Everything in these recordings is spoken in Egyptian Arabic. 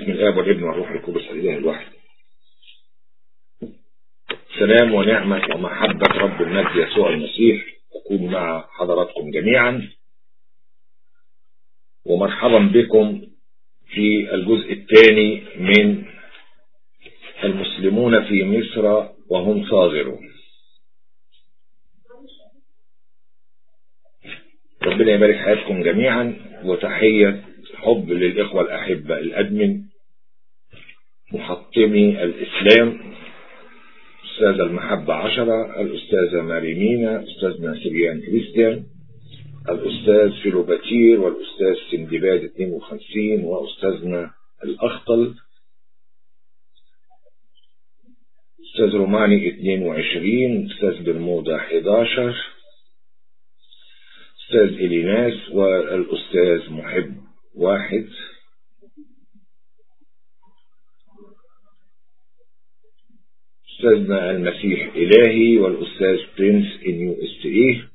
باسم الآب والابن والروح القدس الإله الواحد سلام ونعمة ومحبة رب المجد يسوع المسيح تكون مع حضراتكم جميعا ومرحبا بكم في الجزء الثاني من المسلمون في مصر وهم صاغرون ربنا يبارك حياتكم جميعا وتحية حب للإخوة الأحبة الأدمن محطمي الإسلام أستاذ المحبة عشرة الأستاذة ماريمينا أستاذنا سريان كريستيان الأستاذ فيلوباتير والأستاذ سندباد 52 وأستاذنا الأخطل أستاذ روماني 22 أستاذ برمودا 11 أستاذ إليناس والأستاذ محب واحد أستاذنا المسيح إلهي والأستاذ برنس إن يو اس إيه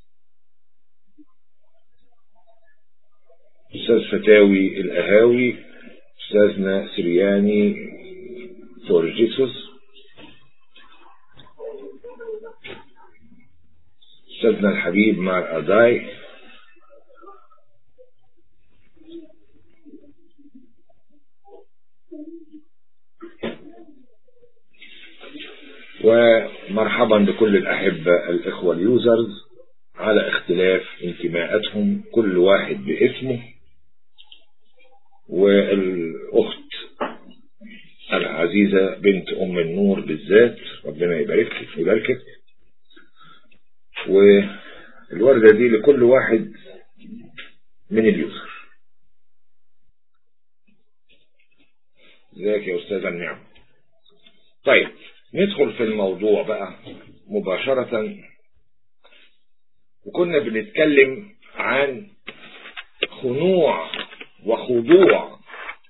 أستاذ فتاوي الأهاوي أستاذنا سرياني فورجيسوس أستاذنا الحبيب مار أداي ومرحبا بكل الأحبة الإخوة اليوزرز على اختلاف انتماءاتهم كل واحد باسمه والأخت العزيزة بنت أم النور بالذات ربنا يبارك يباركك والوردة دي لكل واحد من اليوزر ازيك يا أستاذ النعم طيب ندخل في الموضوع بقى مباشرة وكنا بنتكلم عن خنوع وخضوع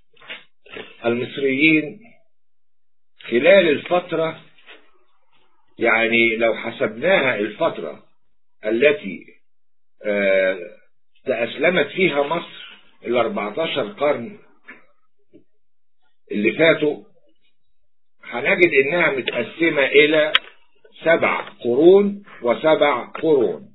المصريين خلال الفترة يعني لو حسبناها الفترة التي تأسلمت فيها مصر ال 14 قرن اللي فاتوا هنجد انها متقسمة الى سبع قرون وسبع قرون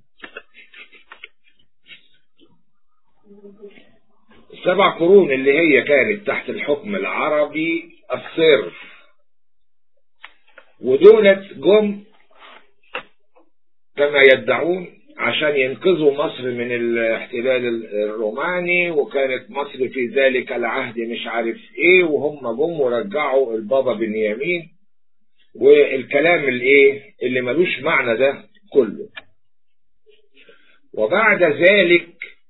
السبع قرون اللي هي كانت تحت الحكم العربي الصرف ودولت جم كما يدعون عشان ينقذوا مصر من الاحتلال الروماني وكانت مصر في ذلك العهد مش عارف ايه وهم جم ورجعوا البابا بنيامين والكلام الايه اللي ملوش معنى ده كله وبعد ذلك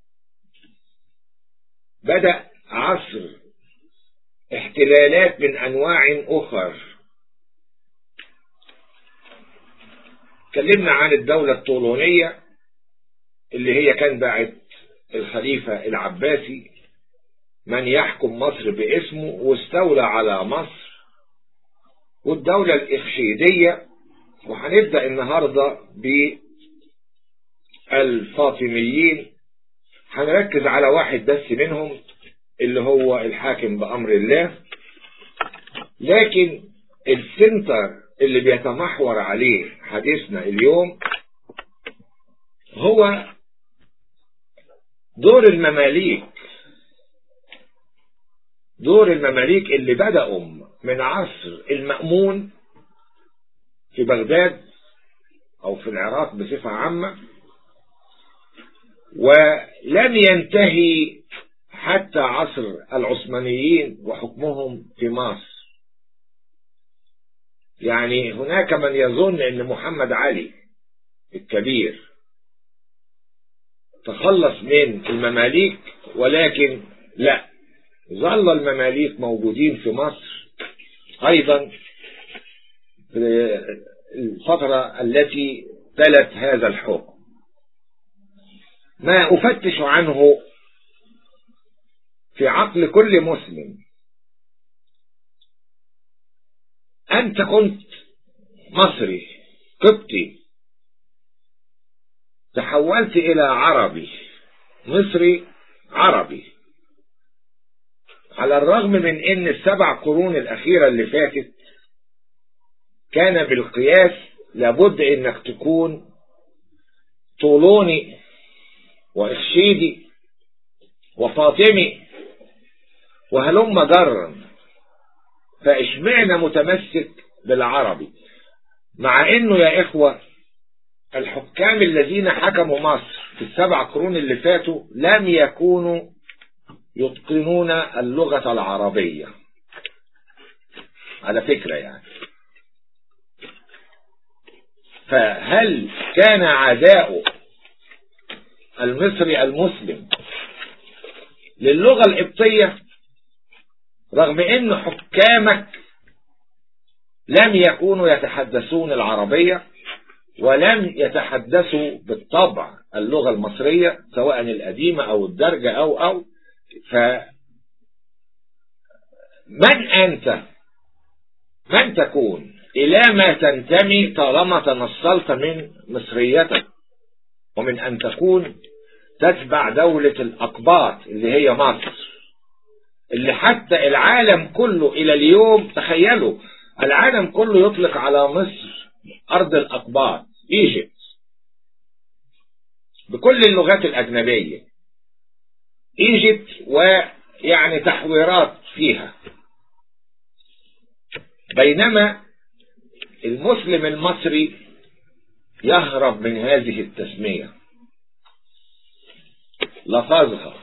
بدأ عصر احتلالات من انواع اخر اتكلمنا عن الدولة الطولونية اللي هي كان بعت الخليفة العباسي من يحكم مصر باسمه واستولى على مصر والدولة الإخشيدية وهنبدأ النهاردة بالفاطميين هنركز على واحد بس منهم اللي هو الحاكم بأمر الله لكن السنتر اللي بيتمحور عليه حديثنا اليوم هو دور المماليك دور المماليك اللي بدأوا من عصر المأمون في بغداد أو في العراق بصفة عامة ولم ينتهي حتى عصر العثمانيين وحكمهم في مصر يعني هناك من يظن ان محمد علي الكبير تخلص من المماليك ولكن لا ظل المماليك موجودين في مصر ايضا الفترة التي تلت هذا الحكم ما افتش عنه في عقل كل مسلم أنت كنت مصري قبطي تحولت إلى عربي مصري عربي على الرغم من ان السبع قرون الاخيرة اللي فاتت كان بالقياس لابد انك تكون طولوني واخشيدي وفاطمي وهلم جرا فاشمعنا متمسك بالعربي مع انه يا اخوة الحكام الذين حكموا مصر في السبع قرون اللي فاتوا لم يكونوا يتقنون اللغة العربية على فكرة يعني فهل كان عداء المصري المسلم للغة القبطية رغم ان حكامك لم يكونوا يتحدثون العربية ولم يتحدثوا بالطبع اللغة المصرية سواء القديمة او الدرجة او او ف من انت من تكون الى ما تنتمي طالما تنصلت من مصريتك ومن ان تكون تتبع دولة الاقباط اللي هي مصر اللي حتى العالم كله الى اليوم تخيلوا العالم كله يطلق على مصر ارض الاقباط ايجيبت بكل اللغات الاجنبية ايجيبت ويعني تحويرات فيها بينما المسلم المصري يهرب من هذه التسمية لفظها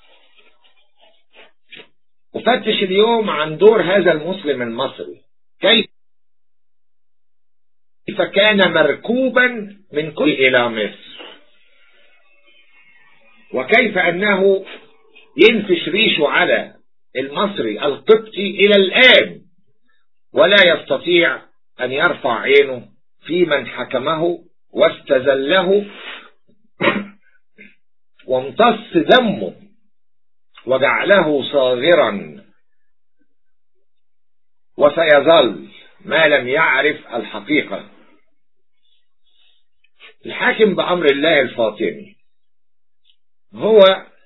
وفتش اليوم عن دور هذا المسلم المصري كيف كان مركوبا من كل إلى مصر وكيف أنه ينفش ريشه على المصري القبطي إلى الآن ولا يستطيع أن يرفع عينه في من حكمه واستزله وامتص دمه وجعله صاغرا وسيظل ما لم يعرف الحقيقة الحاكم بأمر الله الفاطمي هو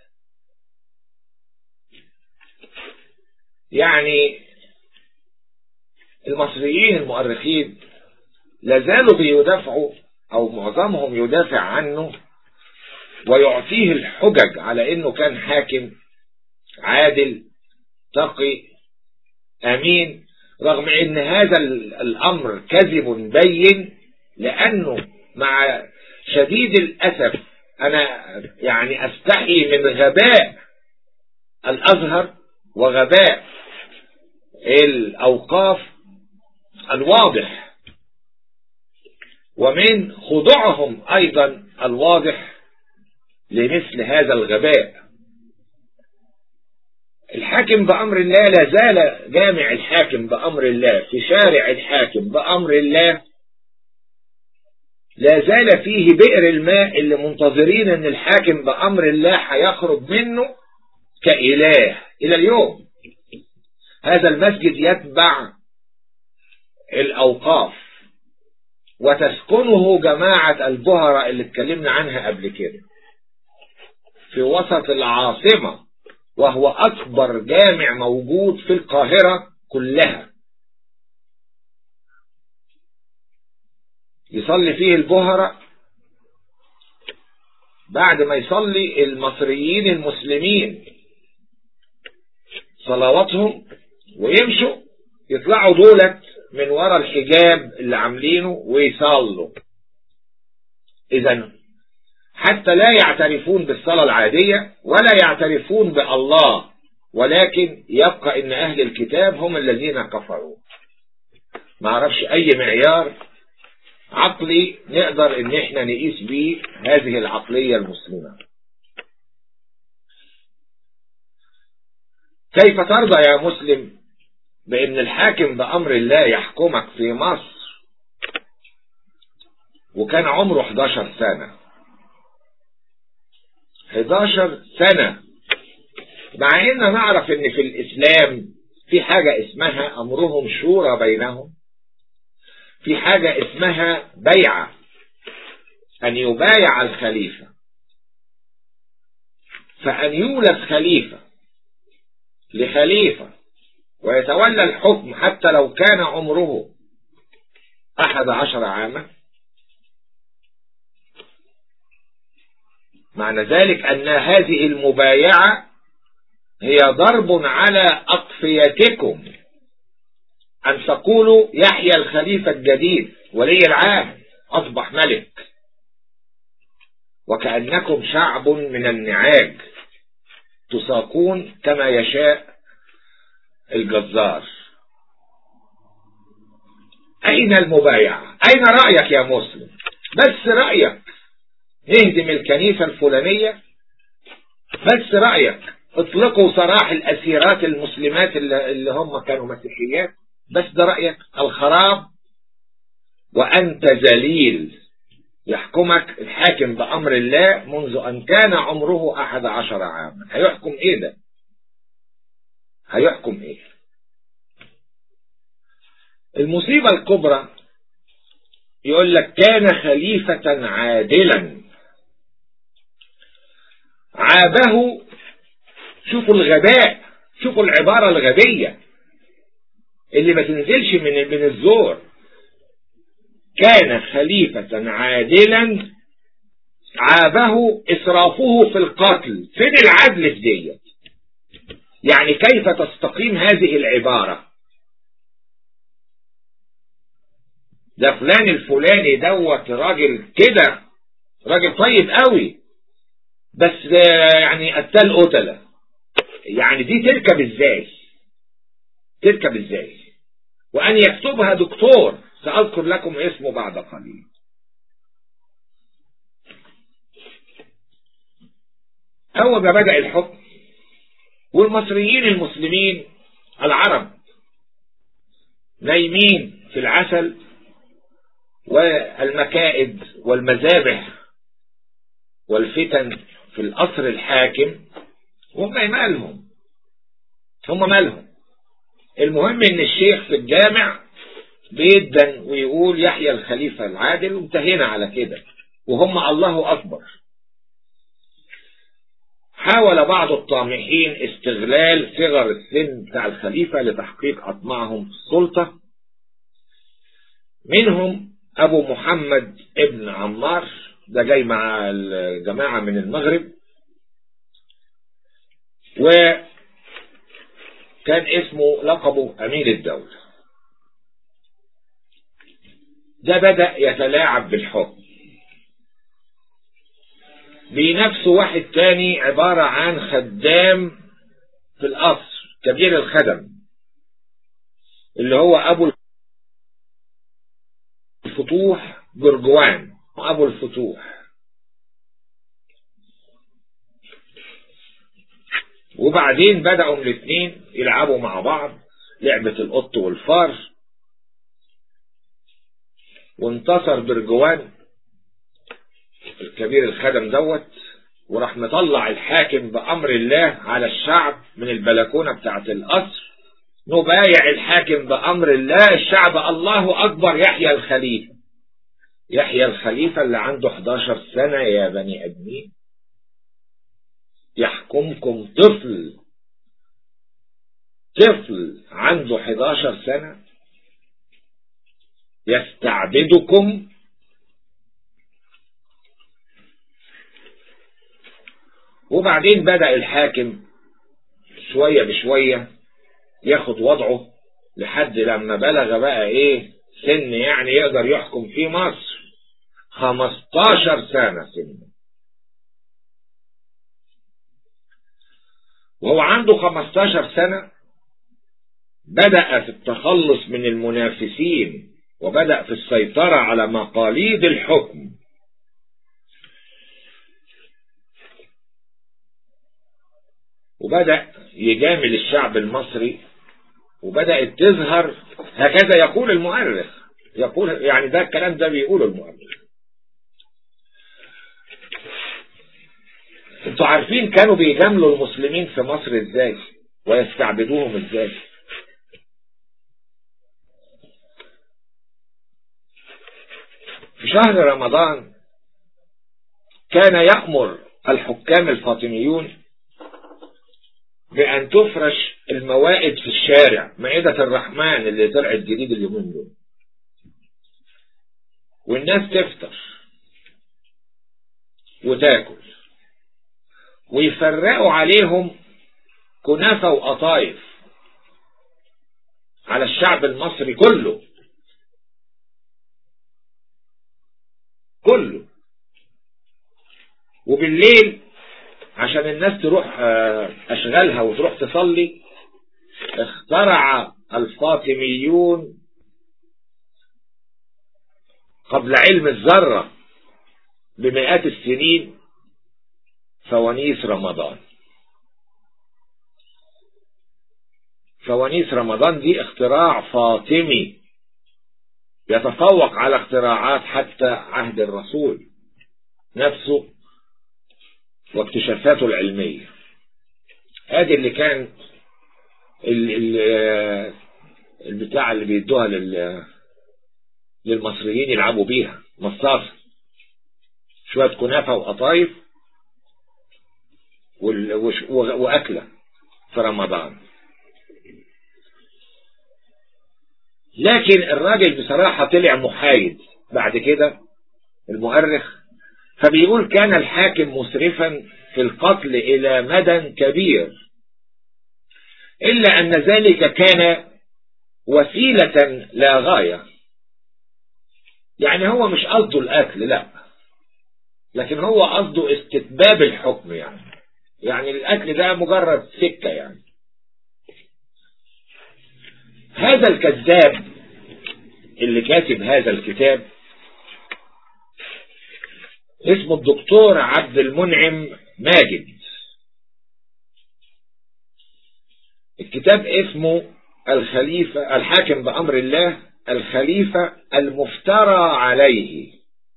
يعني المصريين المؤرخين لازالوا بيدافعوا او معظمهم يدافع عنه ويعطيه الحجج على انه كان حاكم عادل تقي امين رغم ان هذا الامر كذب بين لانه مع شديد الاسف انا يعني استحي من غباء الازهر وغباء الاوقاف الواضح ومن خضوعهم ايضا الواضح لمثل هذا الغباء الحاكم بأمر الله لا زال جامع الحاكم بأمر الله في شارع الحاكم بأمر الله لا زال فيه بئر الماء اللي منتظرين ان الحاكم بأمر الله هيخرج منه كإله إلى اليوم هذا المسجد يتبع الأوقاف وتسكنه جماعة البهرة اللي اتكلمنا عنها قبل كده في وسط العاصمة وهو أكبر جامع موجود في القاهرة كلها يصلي فيه البهرة بعد ما يصلي المصريين المسلمين صلواتهم ويمشوا يطلعوا دولت من ورا الحجاب اللي عاملينه ويصلوا اذا حتى لا يعترفون بالصلاة العادية ولا يعترفون بالله ولكن يبقى ان اهل الكتاب هم الذين كفروا ما اعرفش اي معيار عقلي نقدر ان احنا نقيس بيه هذه العقلية المسلمة كيف ترضى يا مسلم بان الحاكم بامر الله يحكمك في مصر وكان عمره 11 سنة 11 سنة مع ان نعرف ان في الاسلام في حاجة اسمها امرهم شورى بينهم في حاجة اسمها بيعة ان يبايع الخليفة فان يولد خليفة لخليفة ويتولى الحكم حتى لو كان عمره أحد عشر عاما معنى ذلك أن هذه المبايعة هي ضرب على أقفيتكم أن تقولوا يحيى الخليفة الجديد ولي العهد أصبح ملك وكأنكم شعب من النعاج تساقون كما يشاء الجزار أين المبايعة أين رأيك يا مسلم بس رأيك نهدم الكنيسة الفلانية بس رأيك اطلقوا سراح الأسيرات المسلمات اللي هم كانوا مسيحيات بس ده رأيك الخراب وأنت ذليل يحكمك الحاكم بأمر الله منذ أن كان عمره أحد عشر عاما هيحكم إيه ده هيحكم إيه المصيبة الكبرى يقول لك كان خليفة عادلا عابه شوفوا الغباء شوفوا العبارة الغبية اللي ما تنزلش من من الزور كان خليفة عادلا عابه إسرافه في القتل فين العدل في ديت يعني كيف تستقيم هذه العبارة ده فلان الفلاني دوت راجل كده راجل طيب قوي بس يعني قتال قتلة يعني دي تركب ازاي تركب ازاي وان يكتبها دكتور سأذكر لكم اسمه بعد قليل أول ما بدأ الحكم والمصريين المسلمين العرب نايمين في العسل والمكائد والمذابح والفتن في القصر الحاكم هم مالهم هم مالهم المهم ان الشيخ في الجامع بيدن ويقول يحيى الخليفة العادل وانتهينا على كده وهم الله أكبر حاول بعض الطامحين استغلال صغر السن بتاع الخليفة لتحقيق أطماعهم في السلطة منهم أبو محمد ابن عمار ده جاي مع الجماعة من المغرب وكان اسمه لقبه أمين الدولة ده بدأ يتلاعب بالحكم بنفسه واحد تاني عبارة عن خدام في القصر كبير الخدم اللي هو أبو الفتوح جرجوان أبو الفتوح وبعدين بدأوا الاثنين يلعبوا مع بعض لعبة القط والفار وانتصر برجوان الكبير الخدم دوت وراح مطلع الحاكم بأمر الله على الشعب من البلكونة بتاعت القصر نبايع الحاكم بأمر الله الشعب الله أكبر يحيى الخليفة يحيى الخليفة اللي عنده 11 سنة يا بني أدمين يحكمكم طفل طفل عنده 11 سنة يستعبدكم وبعدين بدأ الحاكم شوية بشوية ياخد وضعه لحد لما بلغ بقى ايه سن يعني يقدر يحكم في مصر 15 سنة سن وهو عنده 15 سنة بدأ في التخلص من المنافسين وبدأ في السيطرة على مقاليد الحكم وبدأ يجامل الشعب المصري وبدأت تظهر هكذا يقول المؤرخ يقول يعني ده الكلام ده بيقوله المؤرخ انتوا عارفين كانوا بيجاملوا المسلمين في مصر ازاي ويستعبدوهم ازاي في شهر رمضان كان يأمر الحكام الفاطميون بأن تفرش الموائد في الشارع مائدة الرحمن اللي طلعت جديد اليومين دول والناس تفطر وتاكل ويفرقوا عليهم كنافة وقطايف على الشعب المصري كله كله وبالليل عشان الناس تروح أشغالها وتروح تصلي اخترع الفاطميون قبل علم الذرة بمئات السنين فوانيس رمضان فوانيس رمضان دي اختراع فاطمي يتفوق على اختراعات حتى عهد الرسول نفسه واكتشافاته العلمية ادي اللي كان ال ال البتاع اللي بيدوها لل للمصريين يلعبوا بيها مصاصة شوية كنافة وقطايف وأكلة في رمضان لكن الراجل بصراحة طلع محايد بعد كده المؤرخ فبيقول كان الحاكم مسرفا في القتل إلى مدى كبير إلا أن ذلك كان وسيلة لا غاية يعني هو مش قصده القتل لا لكن هو قصده استتباب الحكم يعني يعني القتل ده مجرد سكة يعني هذا الكذاب اللي كاتب هذا الكتاب اسمه الدكتور عبد المنعم ماجد الكتاب اسمه الخليفة الحاكم بأمر الله الخليفة المفترى عليه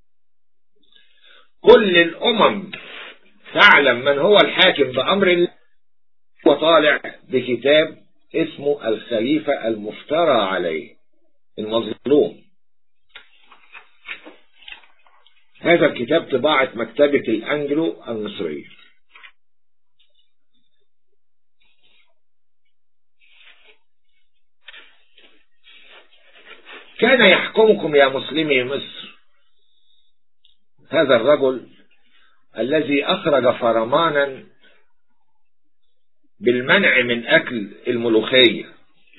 كل الأمم تعلم من هو الحاكم بأمر الله وطالع بكتاب اسمه الخليفة المفترى عليه المظلوم هذا الكتاب طباعة مكتبة الأنجلو المصرية كان يحكمكم يا مسلمي مصر هذا الرجل الذي أخرج فرمانا بالمنع من أكل الملوخية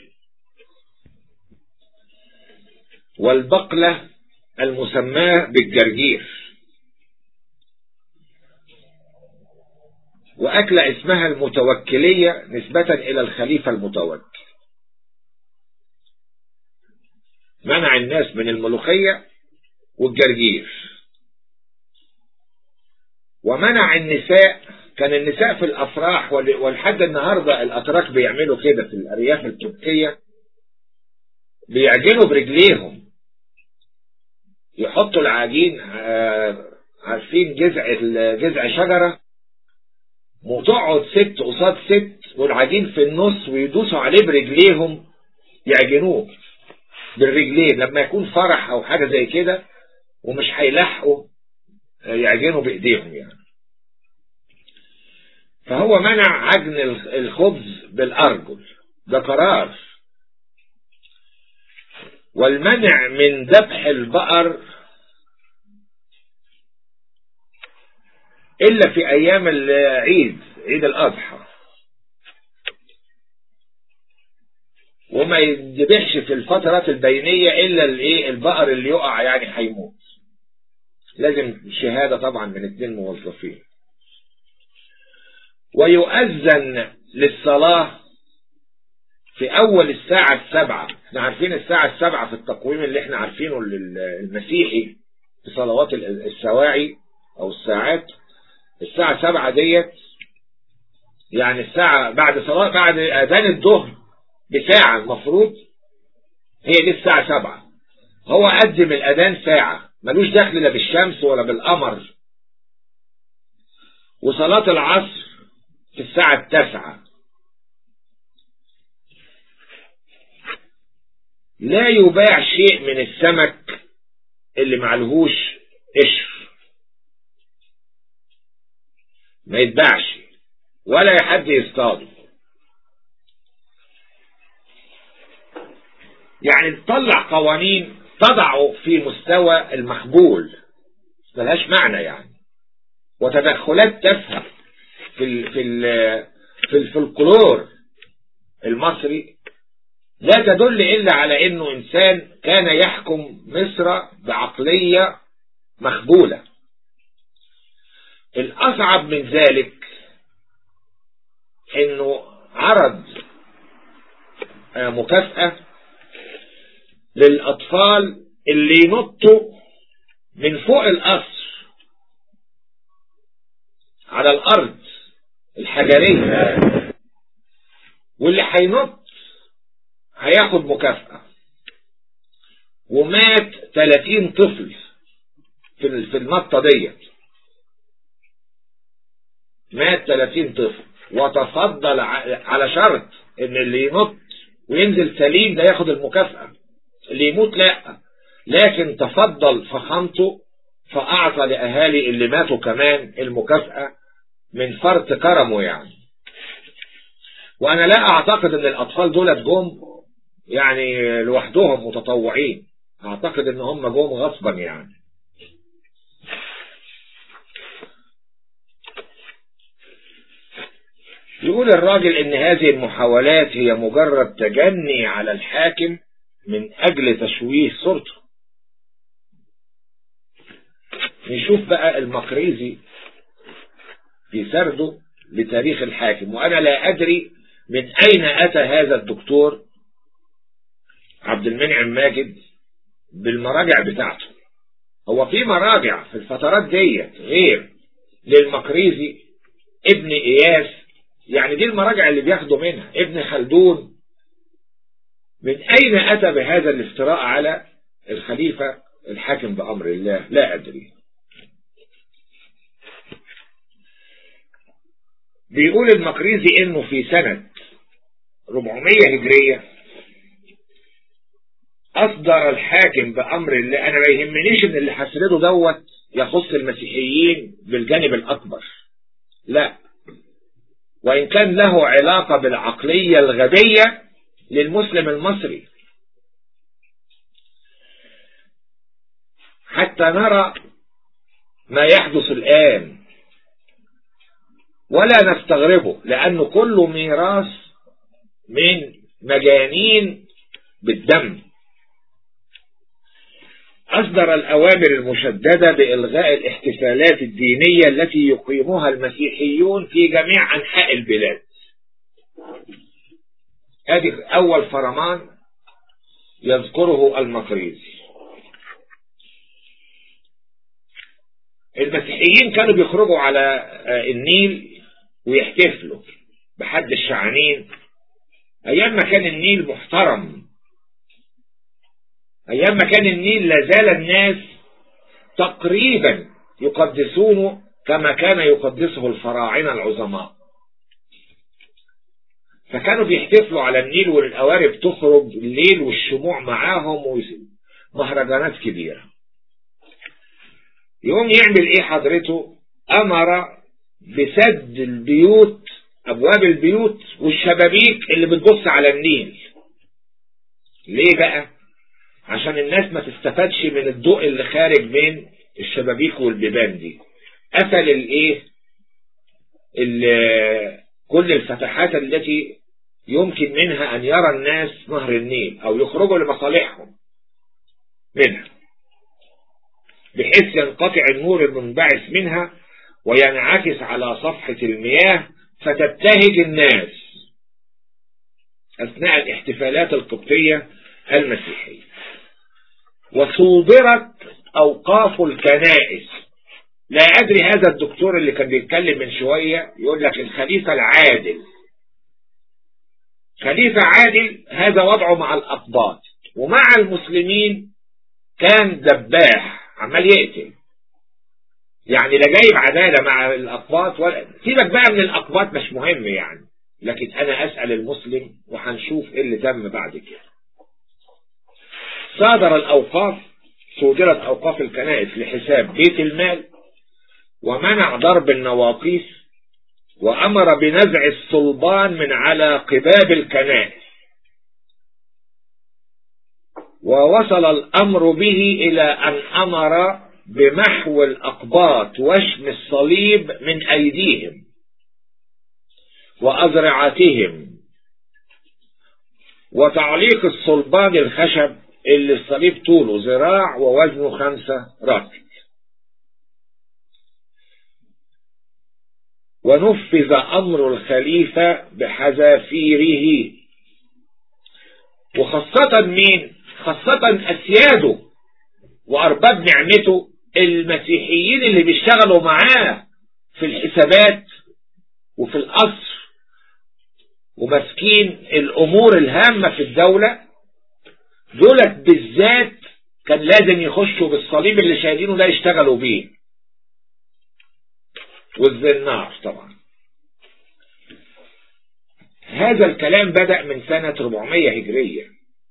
والبقلة المسماة بالجرجير وأكلة اسمها المتوكلية نسبة إلى الخليفة المتوكل منع الناس من الملوخية والجرجير ومنع النساء كان النساء في الأفراح ولحد النهاردة الأتراك بيعملوا كده في الأرياف التركية بيعجنوا برجليهم يحطوا العجين عارفين جذع جذع شجرة وتقعد ست قصاد ست والعجين في النص ويدوسوا عليه برجليهم يعجنوه بالرجلين لما يكون فرح او حاجة زي كده ومش هيلحقوا يعجنوا بايديهم يعني فهو منع عجن الخبز بالارجل ده قرار والمنع من ذبح البقر إلا في أيام العيد عيد الأضحى وما يذبحش في الفترات البينية إلا الإيه البقر اللي يقع يعني هيموت لازم شهادة طبعا من اثنين موظفين ويؤذن للصلاة في أول الساعة السبعة احنا عارفين الساعة السبعة في التقويم اللي احنا عارفينه المسيحي في صلوات السواعي أو الساعات الساعة سبعة ديت يعني الساعة بعد صلاة بعد أذان الظهر بساعة المفروض هي دي الساعة سبعة هو قدم الأذان ساعة ملوش دخل لا بالشمس ولا بالقمر وصلاة العصر في الساعة التاسعة لا يباع شيء من السمك اللي معلهوش قشر ما يتباعش ولا حد يصطاده يعني تطلع قوانين تضعه في مستوى المخبول ملهاش معنى يعني وتدخلات تافهه في ال في ال في الفلكلور المصري لا تدل إلا على أنه إنسان كان يحكم مصر بعقلية مخبولة الأصعب من ذلك أنه عرض مكافأة للأطفال اللي ينطوا من فوق القصر على الأرض الحجرية واللي هينط هياخد مكافأة ومات 30 طفل في في النطة ديت مات 30 طفل وتفضل على شرط ان اللي ينط وينزل سليم ده ياخد المكافأة اللي يموت لا لكن تفضل فخامته فأعطى لأهالي اللي ماتوا كمان المكافأة من فرط كرمه يعني وأنا لا أعتقد أن الأطفال دول جم يعني لوحدهم متطوعين أعتقد أن هم جم غصبا يعني يقول الراجل ان هذه المحاولات هي مجرد تجني على الحاكم من اجل تشويه صورته نشوف بقى المقريزي في سرده لتاريخ الحاكم وانا لا ادري من اين اتى هذا الدكتور عبد المنعم ماجد بالمراجع بتاعته هو في مراجع في الفترات ديت غير للمقريزي ابن اياس يعني دي المراجع اللي بياخدوا منها ابن خلدون من أين أتى بهذا الافتراء على الخليفة الحاكم بأمر الله لا أدري بيقول المقريزي انه في سنة 400 هجرية اصدر الحاكم بامر الله انا ما يهمنيش ان اللي هسرده دوت يخص المسيحيين بالجانب الاكبر لا وإن كان له علاقة بالعقلية الغبية للمسلم المصري حتى نرى ما يحدث الآن ولا نستغربه لأنه كله ميراث من مجانين بالدم أصدر الأوامر المشددة بإلغاء الاحتفالات الدينية التي يقيمها المسيحيون في جميع أنحاء البلاد هذه أول فرمان يذكره المقريزي المسيحيين كانوا بيخرجوا على النيل ويحتفلوا بحد الشعانين أيام ما كان النيل محترم أيام ما كان النيل لازال الناس تقريبا يقدسونه كما كان يقدسه الفراعنة العظماء فكانوا بيحتفلوا على النيل والقوارب تخرج الليل والشموع معاهم مهرجانات كبيرة يقوم يعمل ايه حضرته امر بسد البيوت ابواب البيوت والشبابيك اللي بتبص على النيل ليه بقى عشان الناس ما تستفادش من الضوء اللي خارج من الشبابيك والبيبان دي قفل الايه كل الفتحات التي يمكن منها ان يرى الناس نهر النيل او يخرجوا لمصالحهم منها بحيث ينقطع النور المنبعث منها وينعكس على صفحة المياه فتبتهج الناس أثناء الاحتفالات القبطية المسيحية وصودرت أوقاف الكنائس لا أدري هذا الدكتور اللي كان بيتكلم من شوية يقول لك الخليفة العادل خليفة عادل هذا وضعه مع الأقباط ومع المسلمين كان دباح عمال يقتل يعني لا جايب عدالة مع الأقباط ولا سيبك بقى من الأقباط مش مهم يعني لكن أنا أسأل المسلم وهنشوف إيه اللي تم بعد كده صادر الأوقاف صدرت أوقاف الكنائس لحساب بيت المال ومنع ضرب النواقيس وأمر بنزع الصلبان من على قباب الكنائس ووصل الأمر به إلى أن أمر بمحو الأقباط وشم الصليب من أيديهم وأذرعتهم وتعليق الصلبان الخشب اللي الصليب طوله ذراع ووزنه خمسة رطل ونفذ أمر الخليفة بحذافيره وخاصة مين خاصة أسياده وأرباب نعمته المسيحيين اللي بيشتغلوا معاه في الحسابات وفي القصر وماسكين الأمور الهامة في الدولة دولت بالذات كان لازم يخشوا بالصليب اللي شايلينه ده يشتغلوا بيه والزنار طبعا هذا الكلام بدأ من سنة 400 هجرية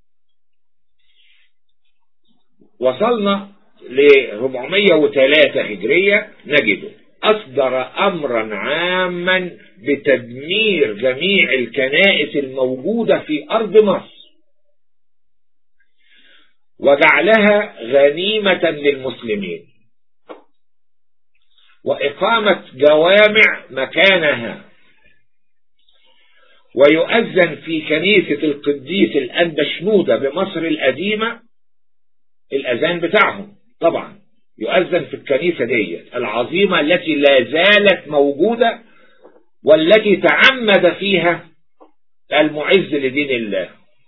وصلنا ل 403 هجرية نجده أصدر أمرا عاما بتدمير جميع الكنائس الموجودة في أرض مصر وجعلها غنيمة للمسلمين وإقامة جوامع مكانها ويؤذن في كنيسة القديس الأنبشنودة بمصر القديمة الأذان بتاعهم طبعا يؤذن في الكنيسة دي العظيمة التي لا زالت موجودة والتي تعمد فيها المعز لدين الله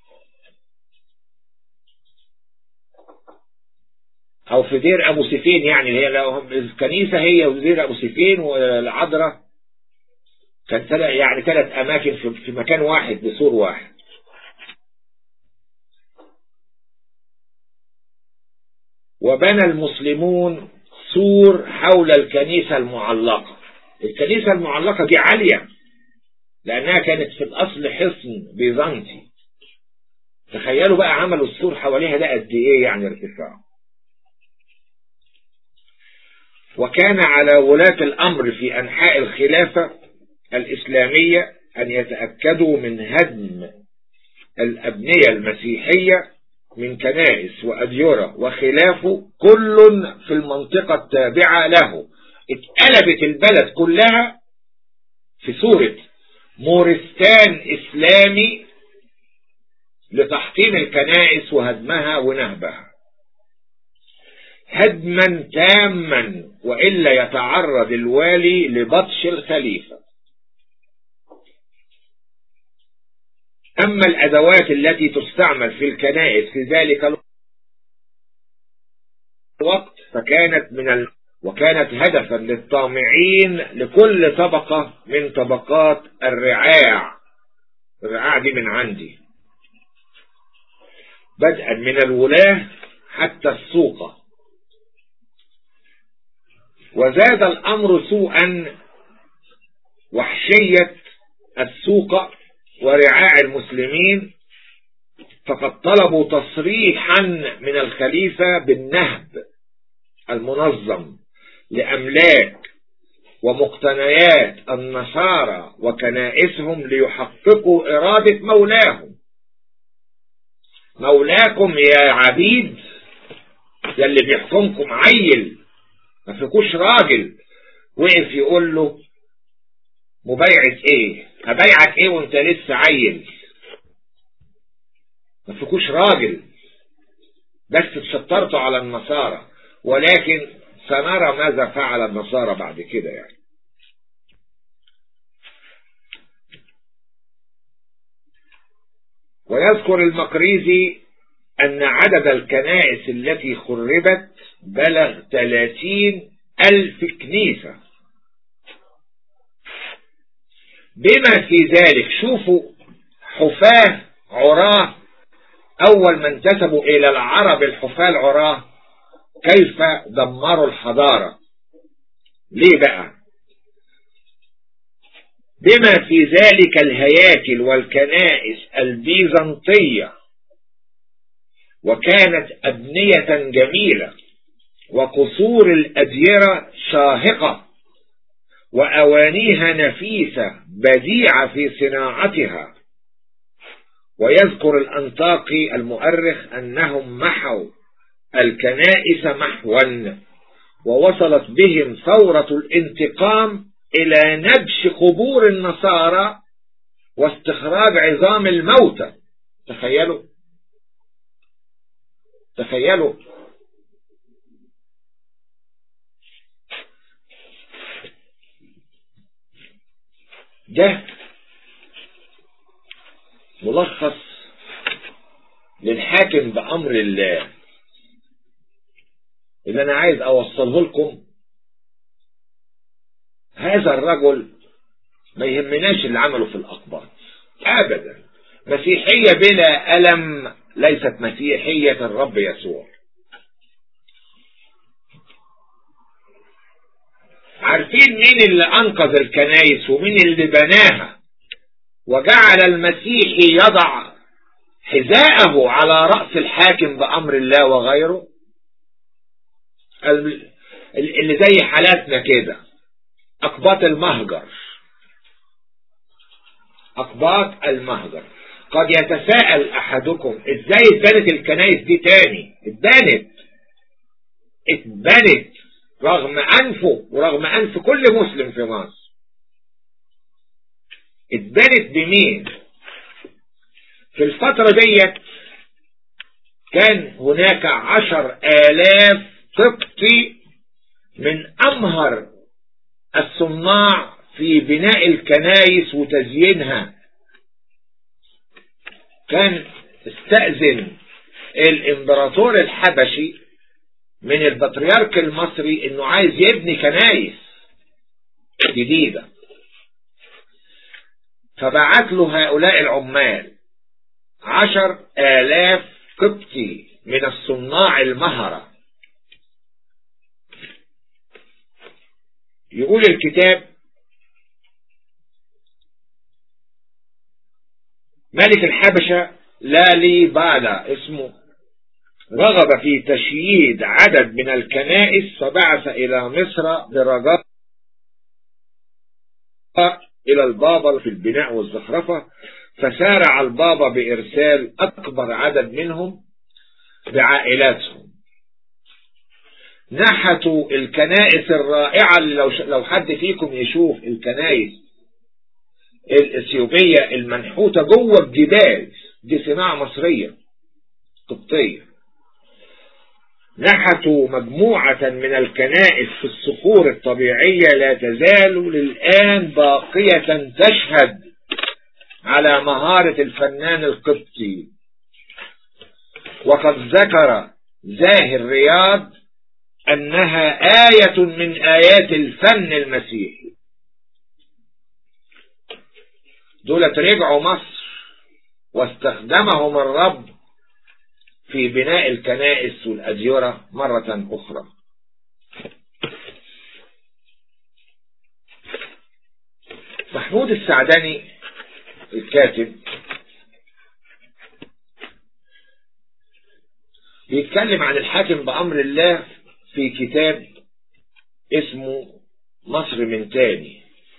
او في دير ابو سيفين يعني هي الكنيسة هي ودير ابو سيفين والعذراء كان يعني ثلاث اماكن في مكان واحد بسور واحد وبنى المسلمون سور حول الكنيسة المعلقة الكنيسة المعلقة دي عالية لأنها كانت في الأصل حصن بيزنطي تخيلوا بقى عملوا السور حواليها ده قد إيه يعني ارتفاع وكان على ولاة الأمر في أنحاء الخلافة الإسلامية أن يتأكدوا من هدم الأبنية المسيحية من كنائس وأديرة وخلافه كل في المنطقة التابعة له اتقلبت البلد كلها في صورة مورستان إسلامي لتحطيم الكنائس وهدمها ونهبها هدما تاما وإلا يتعرض الوالي لبطش الخليفة أما الأدوات التي تستعمل في الكنائس في ذلك الوقت فكانت من ال... وكانت هدفا للطامعين لكل طبقة من طبقات الرعاع الرعاع دي من عندي بدءا من الولاة حتى السوقة وزاد الأمر سوءا وحشية السوقة ورعاع المسلمين فقد طلبوا تصريحا من الخليفة بالنهب المنظم لأملاك ومقتنيات النصارى وكنائسهم ليحققوا إرادة مولاهم مولاكم يا عبيد يا اللي بيحكمكم عيل ما فيكوش راجل وقف يقول له مبايعة ايه هبايعك ايه وانت لسه عيل ما فيكوش راجل بس تشطرتوا على النصارى ولكن سنرى ماذا فعل النصارى بعد كده يعني ويذكر المقريزي أن عدد الكنائس التي خربت بلغ 30 ألف كنيسة بما في ذلك شوفوا حفاة عراه أول ما انتسبوا إلى العرب الحفاة العراه كيف دمروا الحضارة ليه بقى بما في ذلك الهياكل والكنائس البيزنطية وكانت أبنية جميلة وقصور الأديرة شاهقة وأوانيها نفيسة بديعة في صناعتها ويذكر الأنطاقي المؤرخ أنهم محوا الكنائس محوا ووصلت بهم ثورة الانتقام إلى نبش قبور النصارى واستخراج عظام الموتى تخيلوا تخيلوا ده ملخص للحاكم بأمر الله اللي أنا عايز أوصله لكم هذا الرجل ما يهمناش اللي عمله في الأقباط أبدا مسيحية بلا ألم ليست مسيحية الرب يسوع عارفين مين اللي أنقذ الكنايس ومين اللي بناها وجعل المسيح يضع حذاءه على رأس الحاكم بأمر الله وغيره اللي زي حالاتنا كده أقباط المهجر أقباط المهجر قد يتساءل أحدكم إزاي اتبنت الكنائس دي تاني اتبنت اتبنت رغم أنفه ورغم أنف كل مسلم في مصر اتبنت بمين في الفترة ديت كان هناك عشر آلاف قبطي من أمهر الصناع في بناء الكنايس وتزيينها كان استأذن الامبراطور الحبشي من البطريرك المصري انه عايز يبني كنايس جديدة فبعت له هؤلاء العمال عشر آلاف قبطي من الصناع المهرة يقول الكتاب ملك الحبشة لا لي بالا اسمه رغب في تشييد عدد من الكنائس فبعث إلى مصر برجاء إلى البابا في البناء والزخرفة فسارع البابا بإرسال أكبر عدد منهم بعائلاتهم نحتوا الكنائس الرائعة اللي لو, لو حد فيكم يشوف الكنائس الإثيوبية المنحوتة جوه الجبال دي صناعة مصرية قبطية نحتوا مجموعة من الكنائس في الصخور الطبيعية لا تزال للآن باقية تشهد على مهارة الفنان القبطي وقد ذكر زاهر رياض أنها آية من آيات الفن المسيحي دولة رجعوا مصر واستخدمهم الرب في بناء الكنائس والأديرة مرة أخرى محمود السعدني الكاتب بيتكلم عن الحاكم بأمر الله في كتاب اسمه مصر من تاني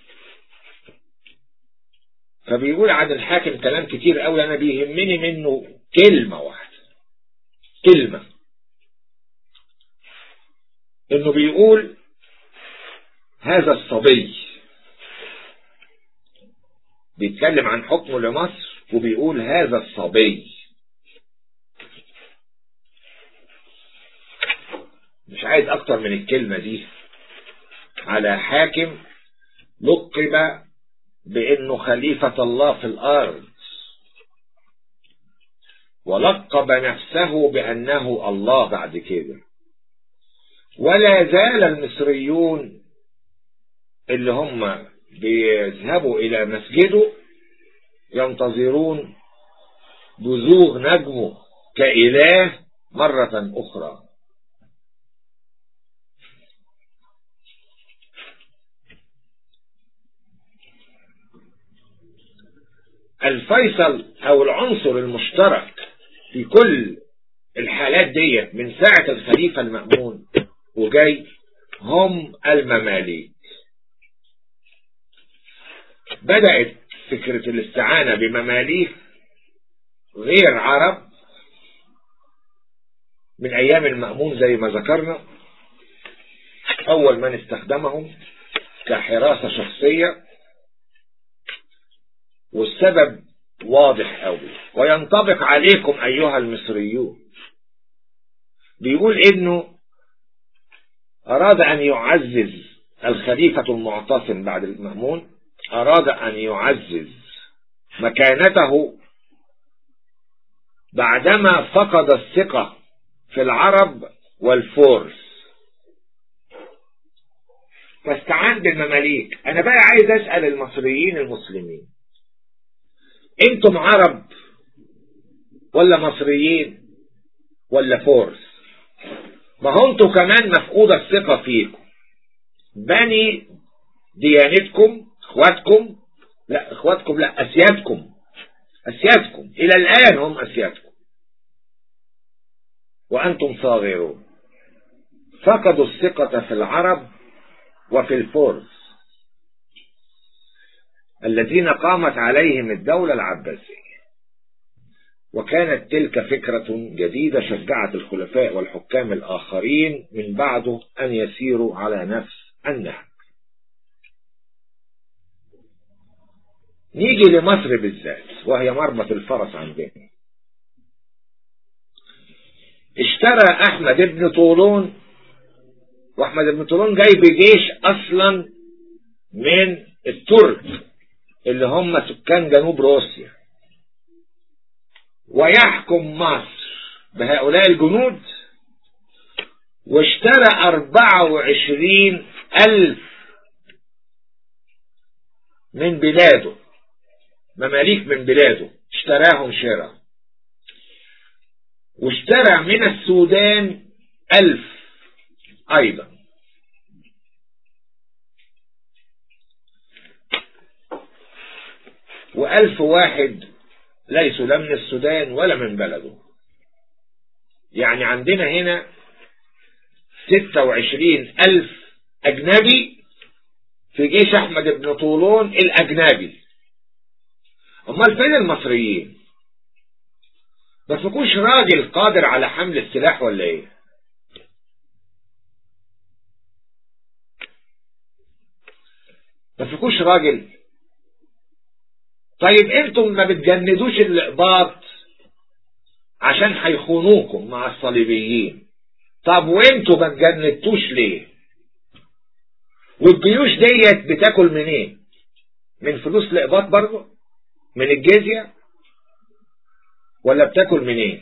فبيقول عن الحاكم كلام كتير قوي انا بيهمني منه كلمة واحدة كلمة انه بيقول هذا الصبي بيتكلم عن حكمه لمصر وبيقول هذا الصبي مش عايز اكتر من الكلمة دي على حاكم لقب بانه خليفة الله في الارض ولقب نفسه بانه الله بعد كده ولا زال المصريون اللي هم بيذهبوا الى مسجده ينتظرون بزوغ نجمه كإله مرة أخرى الفيصل او العنصر المشترك في كل الحالات ديت من ساعة الخليفة المأمون وجاي هم المماليك بدأت فكرة الاستعانة بمماليك غير عرب من أيام المأمون زي ما ذكرنا أول من استخدمهم كحراسة شخصية والسبب واضح قوي وينطبق عليكم أيها المصريون بيقول إنه أراد أن يعزز الخليفة المعتصم بعد المأمون أراد أن يعزز مكانته بعدما فقد الثقة في العرب والفورس فاستعان بالمماليك أنا بقى عايز أسأل المصريين المسلمين أنتم عرب ولا مصريين ولا فورس ما هو انتوا كمان مفقودة الثقة فيكم بني ديانتكم اخواتكم لا اخواتكم لا اسيادكم اسيادكم الى الان هم اسيادكم وانتم صاغرون فقدوا الثقة في العرب وفي الفرس الذين قامت عليهم الدولة العباسية وكانت تلك فكرة جديدة شجعت الخلفاء والحكام الآخرين من بعده أن يسيروا على نفس النهج نيجي لمصر بالذات وهي مربط الفرس عندنا اشترى أحمد بن طولون وأحمد بن طولون جاي بجيش أصلا من الترك اللي هم سكان جنوب روسيا ويحكم مصر بهؤلاء الجنود واشترى أربعة وعشرين ألف من بلاده مماليك من بلاده اشتراهم شراء واشترى من السودان ألف أيضا وألف واحد ليسوا لا من السودان ولا من بلده يعني عندنا هنا ستة وعشرين ألف أجنبي في جيش أحمد بن طولون الأجنبي أمال فين المصريين ما فيكوش راجل قادر على حمل السلاح ولا ايه ما فيكوش راجل طيب انتم ما بتجندوش الاقباط عشان هيخونوكم مع الصليبيين طب وانتوا ما تجندتوش ليه والجيوش ديت بتاكل منين إيه؟ من فلوس الاقباط برضه من الجزية ولا بتاكل منين إيه؟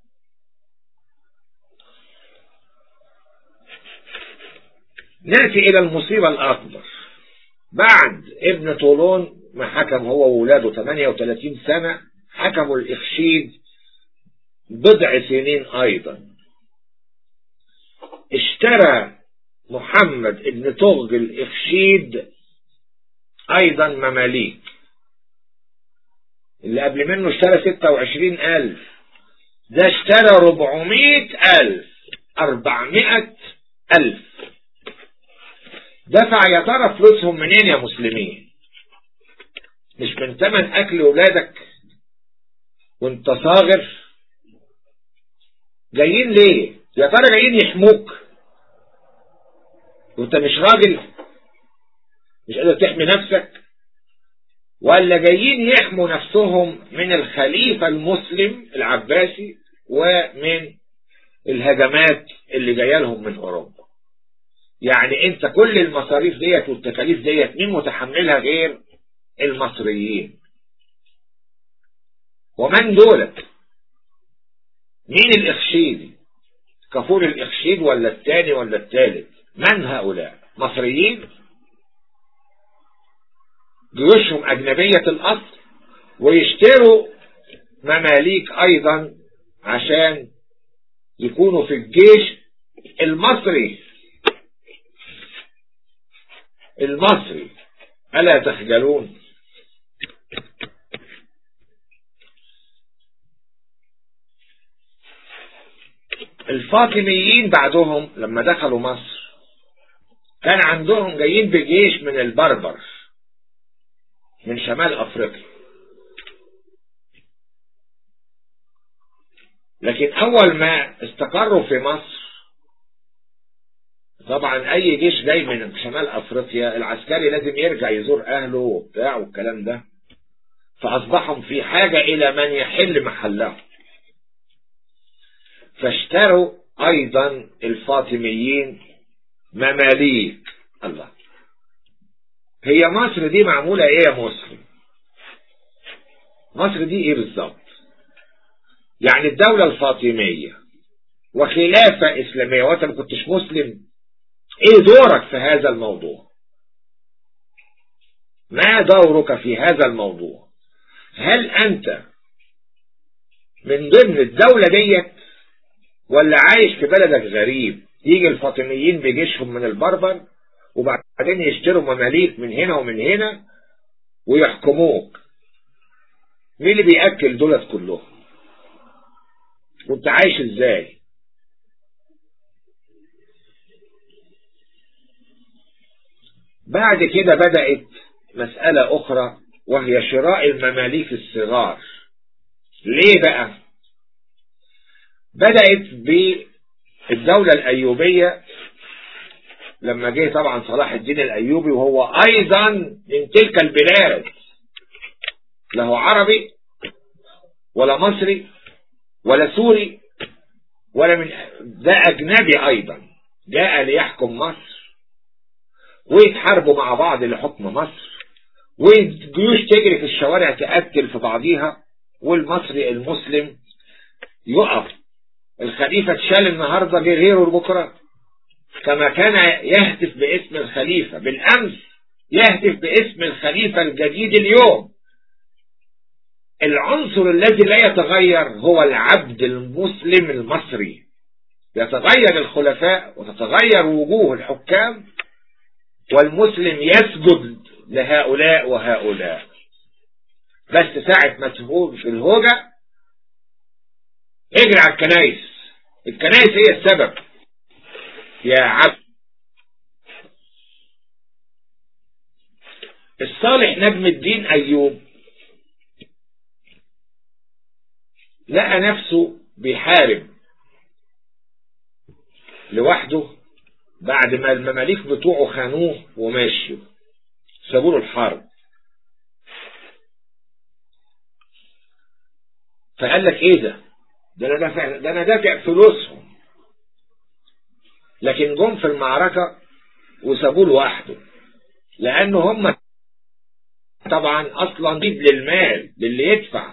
نأتي إلى المصيبة الأكبر بعد ابن طولون ما حكم هو وولاده 38 سنة حكموا الإخشيد بضع سنين أيضا اشترى محمد ابن طغ الإخشيد أيضا مماليك اللي قبل منه اشترى 26 ألف ده اشترى 400 ألف 400 ألف دفع يا ترى فلوسهم منين يا مسلمين مش من تمن اكل ولادك وانت صاغر جايين ليه يا ترى جايين يحموك وانت مش راجل مش قادر تحمي نفسك ولا جايين يحموا نفسهم من الخليفة المسلم العباسي ومن الهجمات اللي جايه لهم من اوروبا يعني انت كل المصاريف ديت والتكاليف ديت مين متحملها غير المصريين ومن دولت مين الاخشيدي كفور الاخشيد ولا الثاني ولا الثالث من هؤلاء مصريين جيوشهم اجنبية الاصل ويشتروا مماليك ايضا عشان يكونوا في الجيش المصري المصري ألا تخجلون الفاطميين بعدهم لما دخلوا مصر كان عندهم جايين بجيش من البربر من شمال أفريقيا لكن أول ما استقروا في مصر طبعا أي جيش جاي من شمال أفريقيا العسكري لازم يرجع يزور أهله وبتاع والكلام ده فأصبحوا في حاجة إلى من يحل محلهم فاشتروا أيضا الفاطميين مماليك الله هي مصر دي معمولة ايه يا مسلم مصر دي ايه بالظبط يعني الدولة الفاطمية وخلافة اسلامية وانت ما كنتش مسلم ايه دورك في هذا الموضوع ما دورك في هذا الموضوع هل انت من ضمن الدولة ديت ولا عايش في بلدك غريب يجي الفاطميين بجيشهم من البربر وبعدين يشتروا مماليك من هنا ومن هنا ويحكموك مين اللي بيأكل دولت كلهم وانت عايش ازاي بعد كده بدأت مسألة أخرى وهي شراء المماليك الصغار ليه بقى بدأت بالدولة الأيوبية لما جه طبعا صلاح الدين الأيوبي وهو أيضا من تلك البلاد له عربي ولا مصري ولا سوري ولا من ده أجنبي أيضا جاء ليحكم مصر ويتحاربوا مع بعض لحكم مصر والجيوش تجري في الشوارع تقتل في بعضيها والمصري المسلم يقف الخليفة اتشال النهاردة جه غيره بكرة كما كان يهتف باسم الخليفة بالأمس يهتف باسم الخليفة الجديد اليوم العنصر الذي لا يتغير هو العبد المسلم المصري يتغير الخلفاء وتتغير وجوه الحكام والمسلم يسجد لهؤلاء وهؤلاء بس ساعة ما تهوج في الهوجة اجري على الكنايس الكنايس هي السبب يا عبد الصالح نجم الدين أيوب لقى نفسه بيحارب لوحده بعد ما المماليك بتوعه خانوه وماشيوا سابوا له الحرب فقال لك ايه ده ده انا دافع ده انا دافع فلوسهم لكن جم في المعركة وسابوه لوحده لان هم طبعا اصلا جيب للمال للي يدفع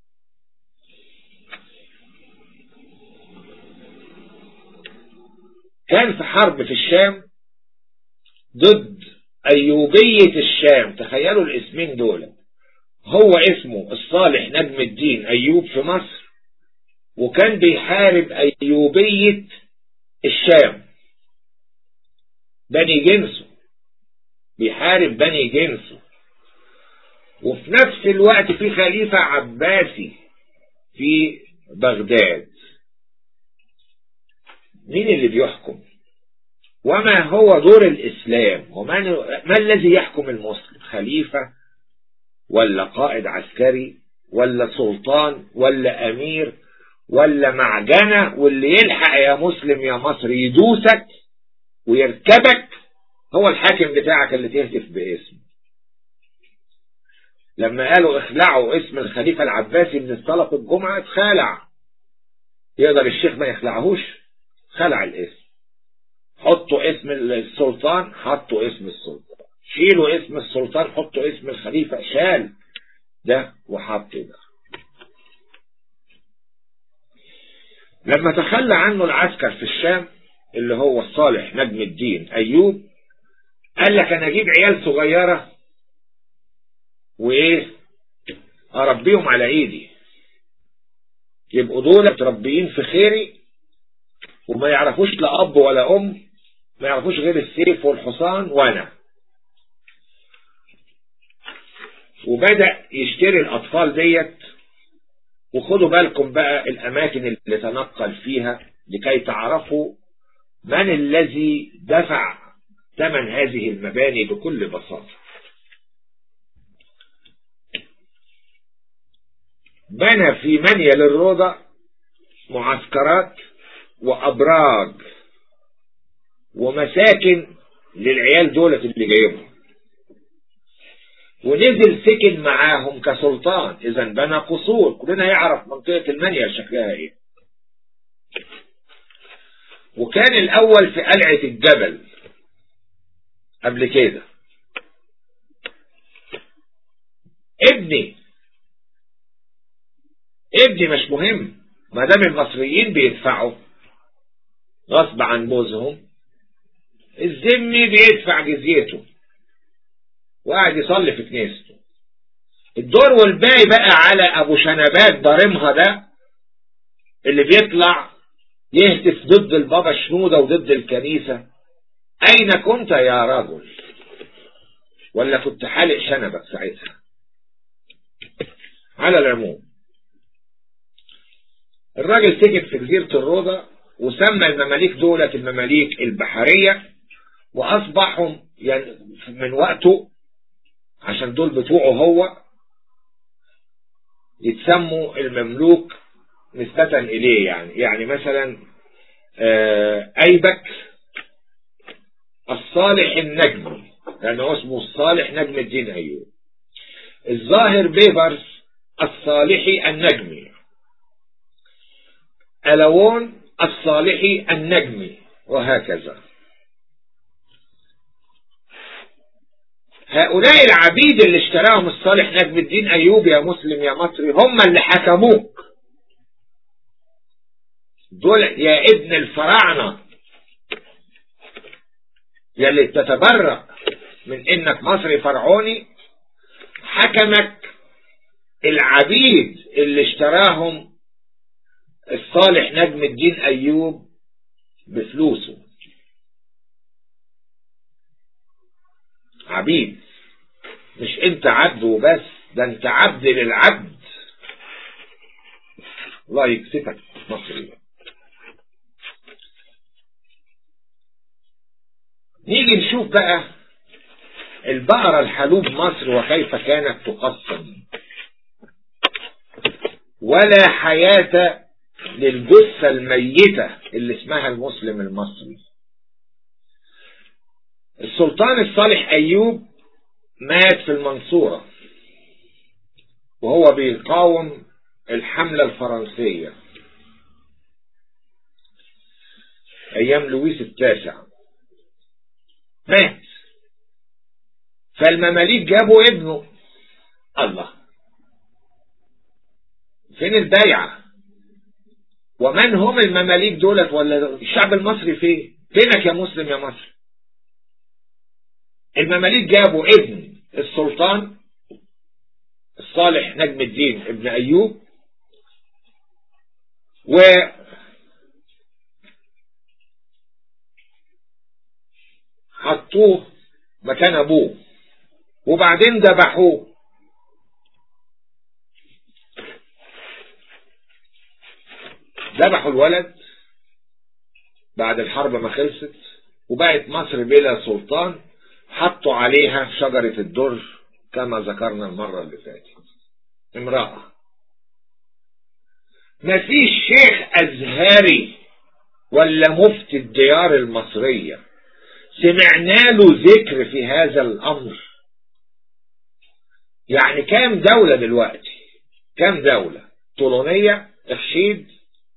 كان في حرب في الشام ضد أيوبية الشام تخيلوا الاسمين دول هو اسمه الصالح نجم الدين أيوب في مصر وكان بيحارب أيوبية الشام بني جنسه بيحارب بني جنسه وفي نفس الوقت في خليفة عباسي في بغداد مين اللي بيحكم وما هو دور الإسلام وما ما الذي يحكم المسلم خليفة ولا قائد عسكري ولا سلطان ولا أمير ولا معجنة واللي يلحق يا مسلم يا مصري يدوسك ويركبك هو الحاكم بتاعك اللي تهتف باسمه لما قالوا اخلعوا اسم الخليفة العباسي من الصلاة الجمعة اتخلع يقدر الشيخ ما يخلعهوش خلع الاسم حطوا اسم السلطان حطوا اسم السلطان شيلوا اسم السلطان حطوا اسم الخليفة شال ده وحط ده لما تخلى عنه العسكر في الشام اللي هو الصالح نجم الدين أيوب قال لك أنا أجيب عيال صغيرة وإيه أربيهم على إيدي يبقوا دول متربيين في خيري وما يعرفوش لا أب ولا أم ما يعرفوش غير السيف والحصان وأنا وبدأ يشتري الأطفال ديت وخدوا بالكم بقى الأماكن اللي تنقل فيها لكي تعرفوا من الذي دفع ثمن هذه المباني بكل بساطة بنى في منيل الروضة معسكرات وأبراج ومساكن للعيال دولة اللي جايبهم ونزل سكن معاهم كسلطان اذا بنى قصور كلنا يعرف منطقة المنيا شكلها ايه وكان الاول في قلعة الجبل قبل كده ابني ابني مش مهم ما دام المصريين بيدفعوا غصب عن بوزهم الذمي بيدفع جزيته وقاعد يصلي في كنيسته الدور والباقي بقى على ابو شنبات ضارمها ده اللي بيطلع يهتف ضد البابا شنودة وضد الكنيسة اين كنت يا رجل ولا كنت حالق شنبك ساعتها على العموم الراجل سكن في جزيرة الروضة وسمى المماليك دولة المماليك البحرية واصبحوا يعني من وقته عشان دول بتوعه هو يتسموا المملوك نسبة إليه يعني يعني مثلا أيبك الصالح النجمي لأنه اسمه الصالح نجم الدين أيوب الظاهر بيبرس الصالحي النجمي ألوون الصالحي النجمي وهكذا هؤلاء العبيد اللي اشتراهم الصالح نجم الدين أيوب يا مسلم يا مصري هم اللي حكموك دول يا ابن الفراعنة يا اللي تتبرأ من انك مصري فرعوني حكمك العبيد اللي اشتراهم الصالح نجم الدين أيوب بفلوسه عبيد مش انت عبد وبس ده انت عبد للعبد الله يكسفك مصري نيجي نشوف بقى البقرة الحلوب مصر وكيف كانت تقسم ولا حياة للجثة الميتة اللي اسمها المسلم المصري السلطان الصالح أيوب مات في المنصورة وهو بيقاوم الحملة الفرنسية أيام لويس التاسع مات فالمماليك جابوا ابنه الله فين البيعة ومن هم المماليك دولت ولا الشعب المصري فين فينك يا مسلم يا مصر المماليك جابوا ابن السلطان الصالح نجم الدين ابن أيوب و حطوه مكان أبوه وبعدين ذبحوه ذبحوا الولد بعد الحرب ما خلصت وبقت مصر بلا سلطان حطوا عليها شجرة الدر كما ذكرنا المرة اللي فاتت امرأة مفيش شيخ أزهري ولا مفتي الديار المصرية سمعنا له ذكر في هذا الأمر يعني كام دولة دلوقتي كام دولة طولونية اخشيد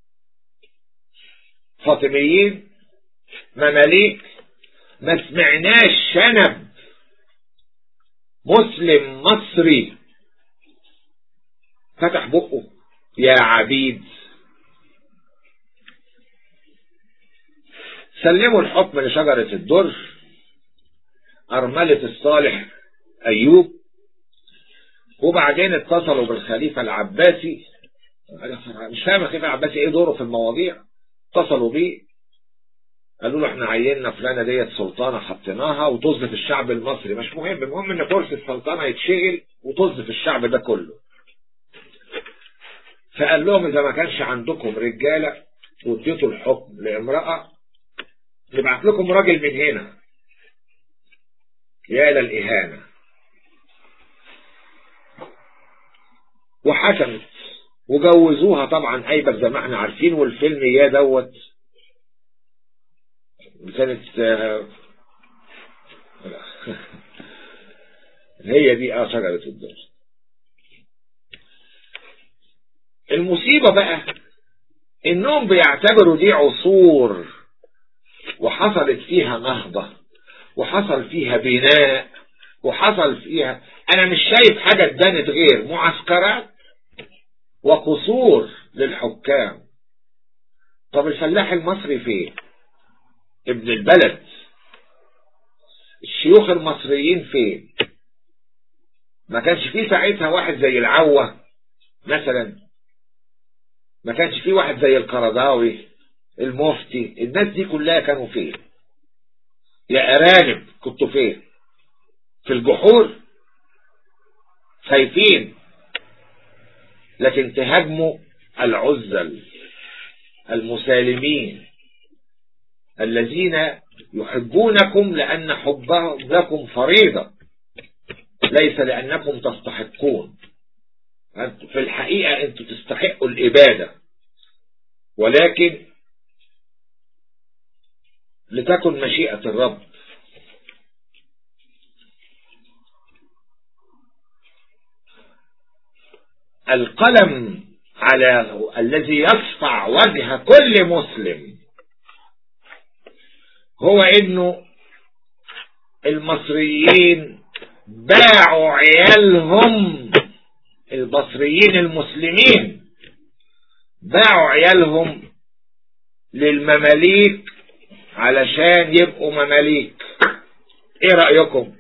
فاطميين مماليك ما سمعناش شنب مسلم مصري فتح بقه يا عبيد سلموا الحكم لشجرة الدر أرملة الصالح أيوب وبعدين اتصلوا بالخليفة العباسي مش فاهم الخليفة العباسي ايه دوره في المواضيع اتصلوا بيه قالوا له احنا عيننا فلانة ديت سلطانة حطيناها وطز في الشعب المصري مش مهم المهم ان كرسي السلطنة يتشغل وطز في الشعب ده كله فقال لهم اذا ما كانش عندكم رجالة واديتوا الحكم لامرأة نبعت لكم راجل من هنا يا للإهانة وحكمت وجوزوها طبعا ايبك زي ما احنا عارفين والفيلم يا دوت كانت هي دي اه شجرة الدر المصيبة بقى انهم بيعتبروا دي عصور وحصلت فيها نهضة وحصل فيها بناء وحصل فيها انا مش شايف حاجة اتبنت غير معسكرات وقصور للحكام طب الفلاح المصري فين ابن البلد الشيوخ المصريين فين ما كانش فيه ساعتها واحد زي العوة مثلا ما كانش فيه واحد زي القرضاوي المفتي الناس دي كلها كانوا فين يا أرانب كنتوا فين في الجحور خايفين لكن تهاجموا العزل المسالمين الذين يحبونكم لأن حبهم لكم فريضة ليس لأنكم تستحقون في الحقيقة أنتم تستحقوا الإبادة ولكن لتكن مشيئة الرب القلم على الذي يصفع وجه كل مسلم هو انه المصريين باعوا عيالهم المصريين المسلمين باعوا عيالهم للمماليك علشان يبقوا مماليك ايه رأيكم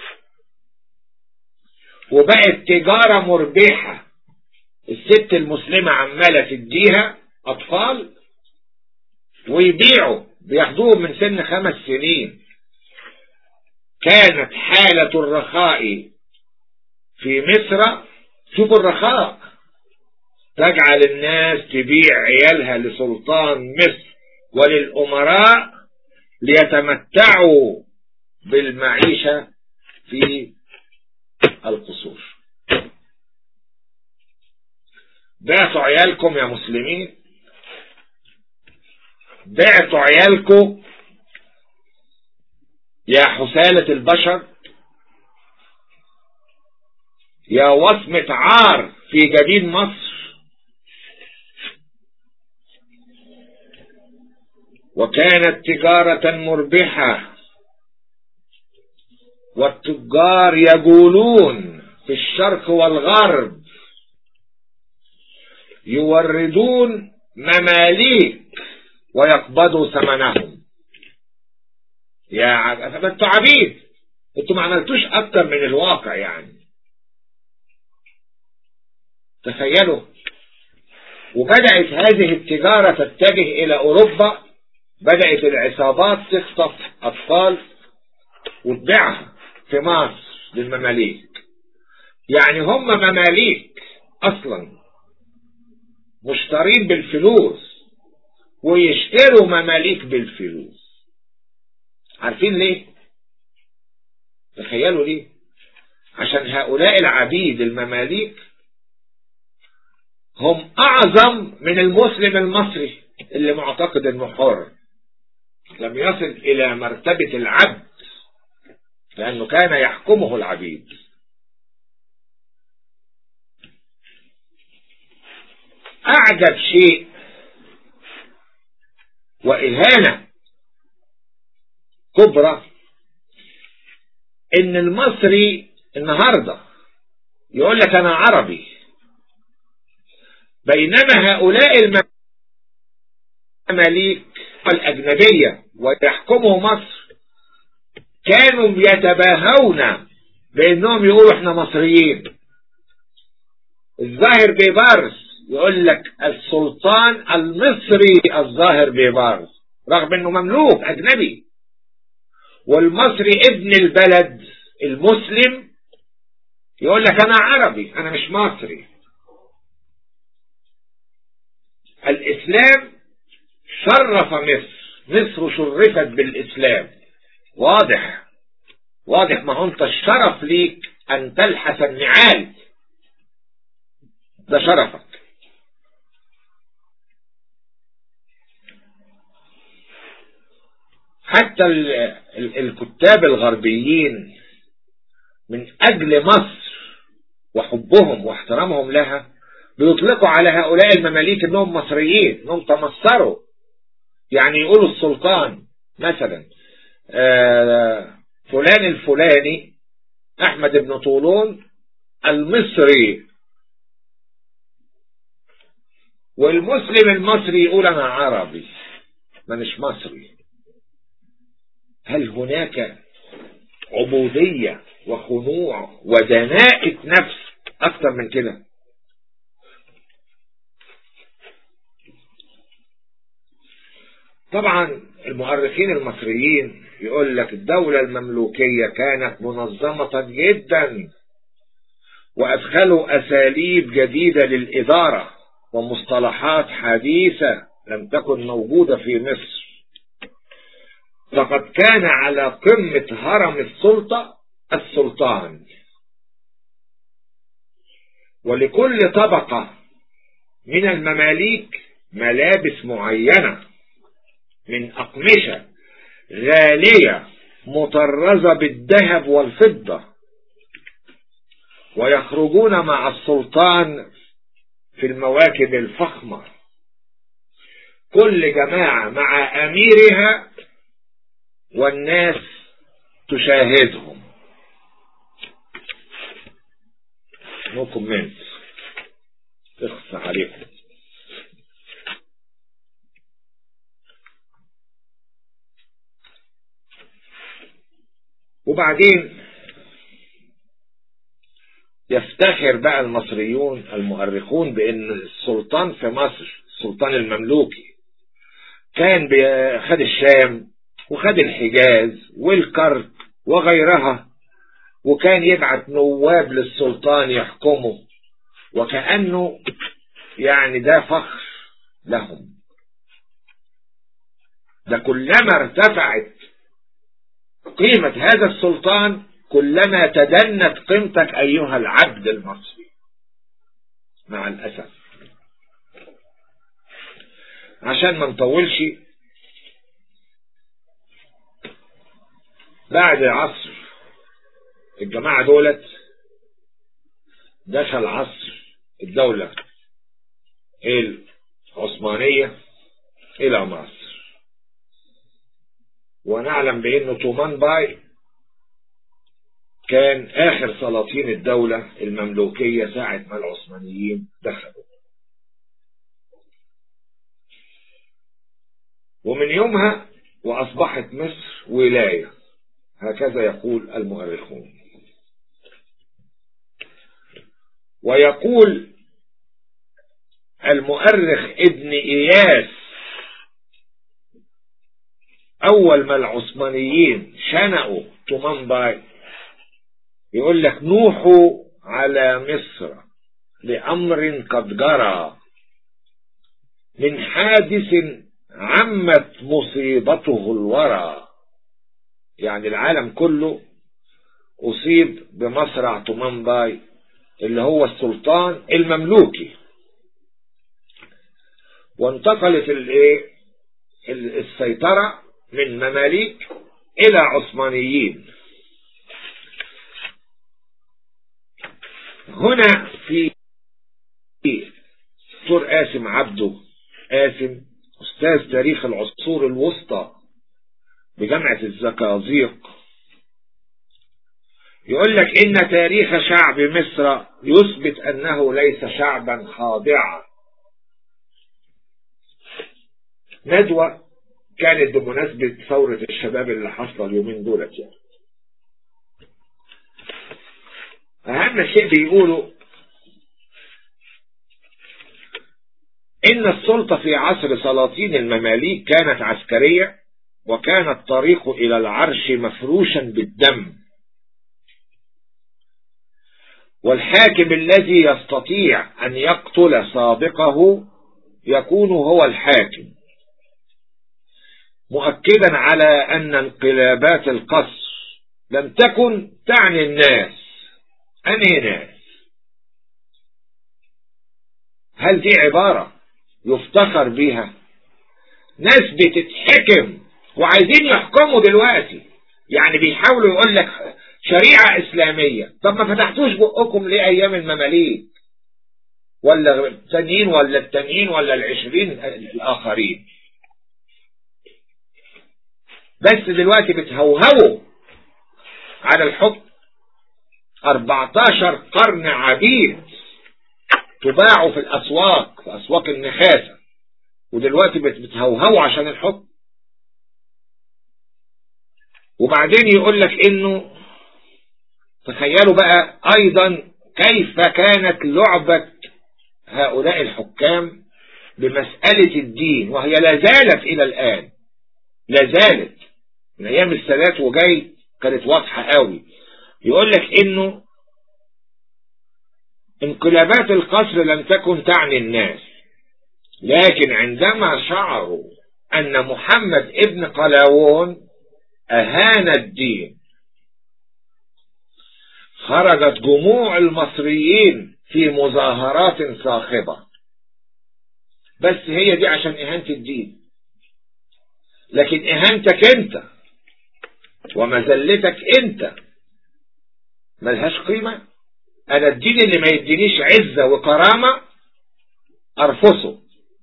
وبقت تجارة مربحة الست المسلمة عمالة تديها أطفال ويبيعوا بياخدوهم من سن خمس سنين كانت حالة الرخاء في مصر شوفوا الرخاء تجعل الناس تبيع عيالها لسلطان مصر وللأمراء ليتمتعوا بالمعيشة في القصور بعتوا عيالكم يا مسلمين بعتوا عيالكم يا حسالة البشر يا وصمة عار في جبين مصر وكانت تجارة مربحة والتجار يقولون في الشرق والغرب يوردون مماليك ويقبضوا ثمنهم يا عبد انتوا عبيد انتوا ما عملتوش اكتر من الواقع يعني تخيلوا وبدأت هذه التجارة تتجه إلى أوروبا بدأت العصابات تخطف أطفال وتبيعها في مصر للمماليك يعني هم مماليك أصلا مشترين بالفلوس ويشتروا مماليك بالفلوس عارفين ليه تخيلوا ليه عشان هؤلاء العبيد المماليك هم أعظم من المسلم المصري اللي معتقد انه حر لم يصل إلى مرتبة العبد لأنه كان يحكمه العبيد أعجب شيء وإهانة كبرى إن المصري النهاردة يقول لك أنا عربي بينما هؤلاء المماليك الأجنبية ويحكموا مصر كانوا يتباهون بأنهم يقولوا احنا مصريين الظاهر بيبارس يقول لك السلطان المصري الظاهر بيبارس رغم انه مملوك اجنبي والمصري ابن البلد المسلم يقول لك انا عربي انا مش مصري الاسلام شرف مصر مصر شرفت بالاسلام واضح واضح ما هو انت الشرف ليك ان تلحس النعال ده شرفك حتى الكتاب الغربيين من أجل مصر وحبهم واحترامهم لها بيطلقوا على هؤلاء المماليك انهم مصريين انهم تمصروا يعني يقولوا السلطان مثلا فلان الفلاني احمد بن طولون المصري والمسلم المصري يقول انا عربي مانيش مصري هل هناك عبودية وخنوع ودناءة نفس اكتر من كده طبعا المؤرخين المصريين يقول لك الدولة المملوكية كانت منظمة جدا وأدخلوا أساليب جديدة للإدارة ومصطلحات حديثة لم تكن موجودة في مصر فقد كان على قمة هرم السلطة السلطان ولكل طبقة من المماليك ملابس معينة من أقمشة غالية مطرزة بالذهب والفضة ويخرجون مع السلطان في المواكب الفخمة كل جماعة مع أميرها والناس تشاهدهم نو كومنت اخص عليكم وبعدين يفتخر بقى المصريون المؤرخون بان السلطان في مصر السلطان المملوكي كان خد الشام وخد الحجاز والكرك وغيرها وكان يبعت نواب للسلطان يحكموا وكأنه يعني ده فخر لهم ده كلما ارتفعت قيمة هذا السلطان كلما تدنت قيمتك أيها العبد المصري مع الأسف عشان ما نطولش بعد عصر الجماعة دولت دخل عصر الدولة العثمانية إلى مصر ونعلم بأن تومان باي كان آخر سلاطين الدولة المملوكية ساعة ما العثمانيين دخلوا ومن يومها وأصبحت مصر ولاية هكذا يقول المؤرخون ويقول المؤرخ ابن إياس أول ما العثمانيين شنقوا تومانباي يقول لك نوحوا على مصر لأمر قد جرى من حادث عمت مصيبته الورى يعني العالم كله أصيب بمصرع تومانباي اللي هو السلطان المملوكي وانتقلت الايه السيطرة من مماليك إلى عثمانيين هنا في دكتور قاسم عبده قاسم أستاذ تاريخ العصور الوسطى بجامعة الزقازيق يقول لك إن تاريخ شعب مصر يثبت أنه ليس شعبا خاضعا ندوة كانت بمناسبة ثورة الشباب اللي حصل اليومين دولت يعني أهم شيء بيقولوا إن السلطة في عصر سلاطين المماليك كانت عسكرية وكان الطريق إلى العرش مفروشا بالدم والحاكم الذي يستطيع أن يقتل سابقه يكون هو الحاكم مؤكدا على أن انقلابات القصر لم تكن تعني الناس أنهي ناس هل دي عبارة يفتخر بها ناس بتتحكم وعايزين يحكموا دلوقتي يعني بيحاولوا يقول لك شريعة إسلامية طب ما فتحتوش بقكم ليه أيام المماليك ولا التانيين ولا التانيين ولا العشرين الآخرين بس دلوقتي بتهوهوا على الحكم 14 قرن عبيد تباع في الأسواق في أسواق النخاسة ودلوقتي بتهوهوا عشان الحكم وبعدين يقول لك انه تخيلوا بقى ايضا كيف كانت لعبة هؤلاء الحكام بمسألة الدين وهي لا زالت الى الان لا زالت من ايام السادات وجاي كانت واضحة قوي يقول لك انه انقلابات القصر لم تكن تعني الناس لكن عندما شعروا ان محمد ابن قلاوون اهان الدين خرجت جموع المصريين في مظاهرات صاخبة بس هي دي عشان اهانة الدين لكن اهانتك انت ومذلتك انت ملهاش قيمة انا الدين اللي ما يدينيش عزة وكرامة ارفصه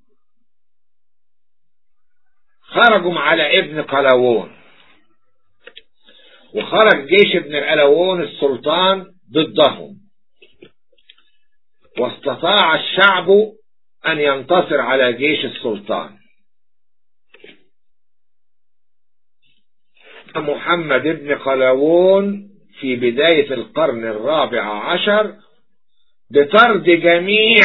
خرجوا على ابن قلاوون وخرج جيش ابن الألوون السلطان ضدهم واستطاع الشعب أن ينتصر على جيش السلطان محمد بن قلاوون في بداية القرن الرابع عشر بطرد جميع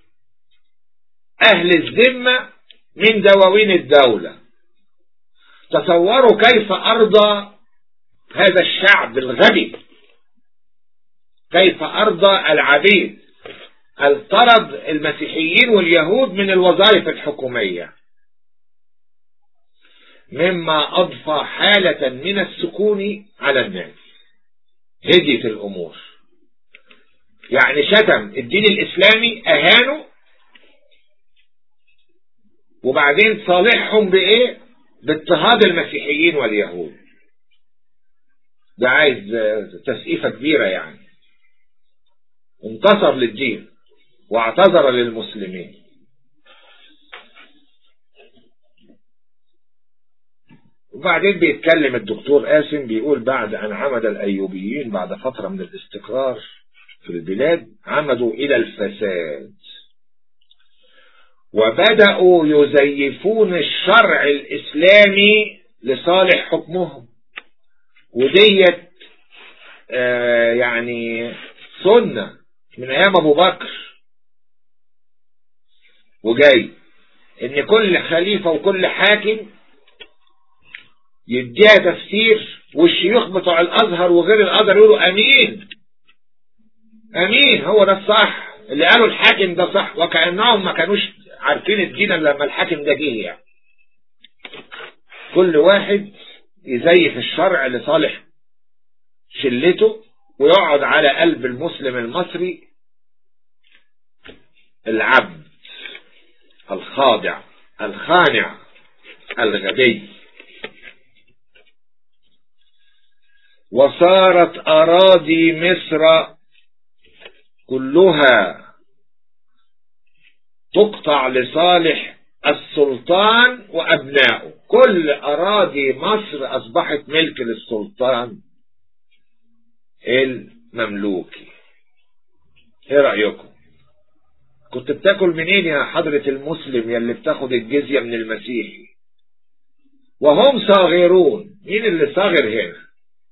أهل الذمة من دواوين الدولة تصوروا كيف أرضى هذا الشعب الغبي كيف أرضى العبيد الطرد المسيحيين واليهود من الوظائف الحكومية مما أضفى حالة من السكون على الناس هديت الأمور يعني شتم الدين الإسلامي أهانوا وبعدين صالحهم بإيه باضطهاد المسيحيين واليهود ده عايز تسقيفة كبيرة يعني انتصر للدين واعتذر للمسلمين وبعدين بيتكلم الدكتور قاسم بيقول بعد أن عمد الأيوبيين بعد فترة من الاستقرار في البلاد عمدوا إلى الفساد وبدأوا يزيفون الشرع الإسلامي لصالح حكمهم وديت آه يعني سنة من أيام أبو بكر وجاي إن كل خليفة وكل حاكم يديها تفسير والشيوخ بتوع الأزهر وغير الأزهر يقولوا أمين أمين هو ده الصح اللي قالوا الحاكم ده صح وكأنهم ما كانوش عارفين الدين لما الحاكم ده جه يعني كل واحد يزيف الشرع لصالح شلته ويقعد على قلب المسلم المصري العبد الخاضع الخانع الغبي وصارت أراضي مصر كلها تقطع لصالح السلطان وأبنائه كل أراضي مصر أصبحت ملك للسلطان المملوكي ايه رأيكم كنت بتاكل منين يا حضرة المسلم يلي بتاخد الجزية من المسيحي وهم صاغرون مين اللي صاغر هنا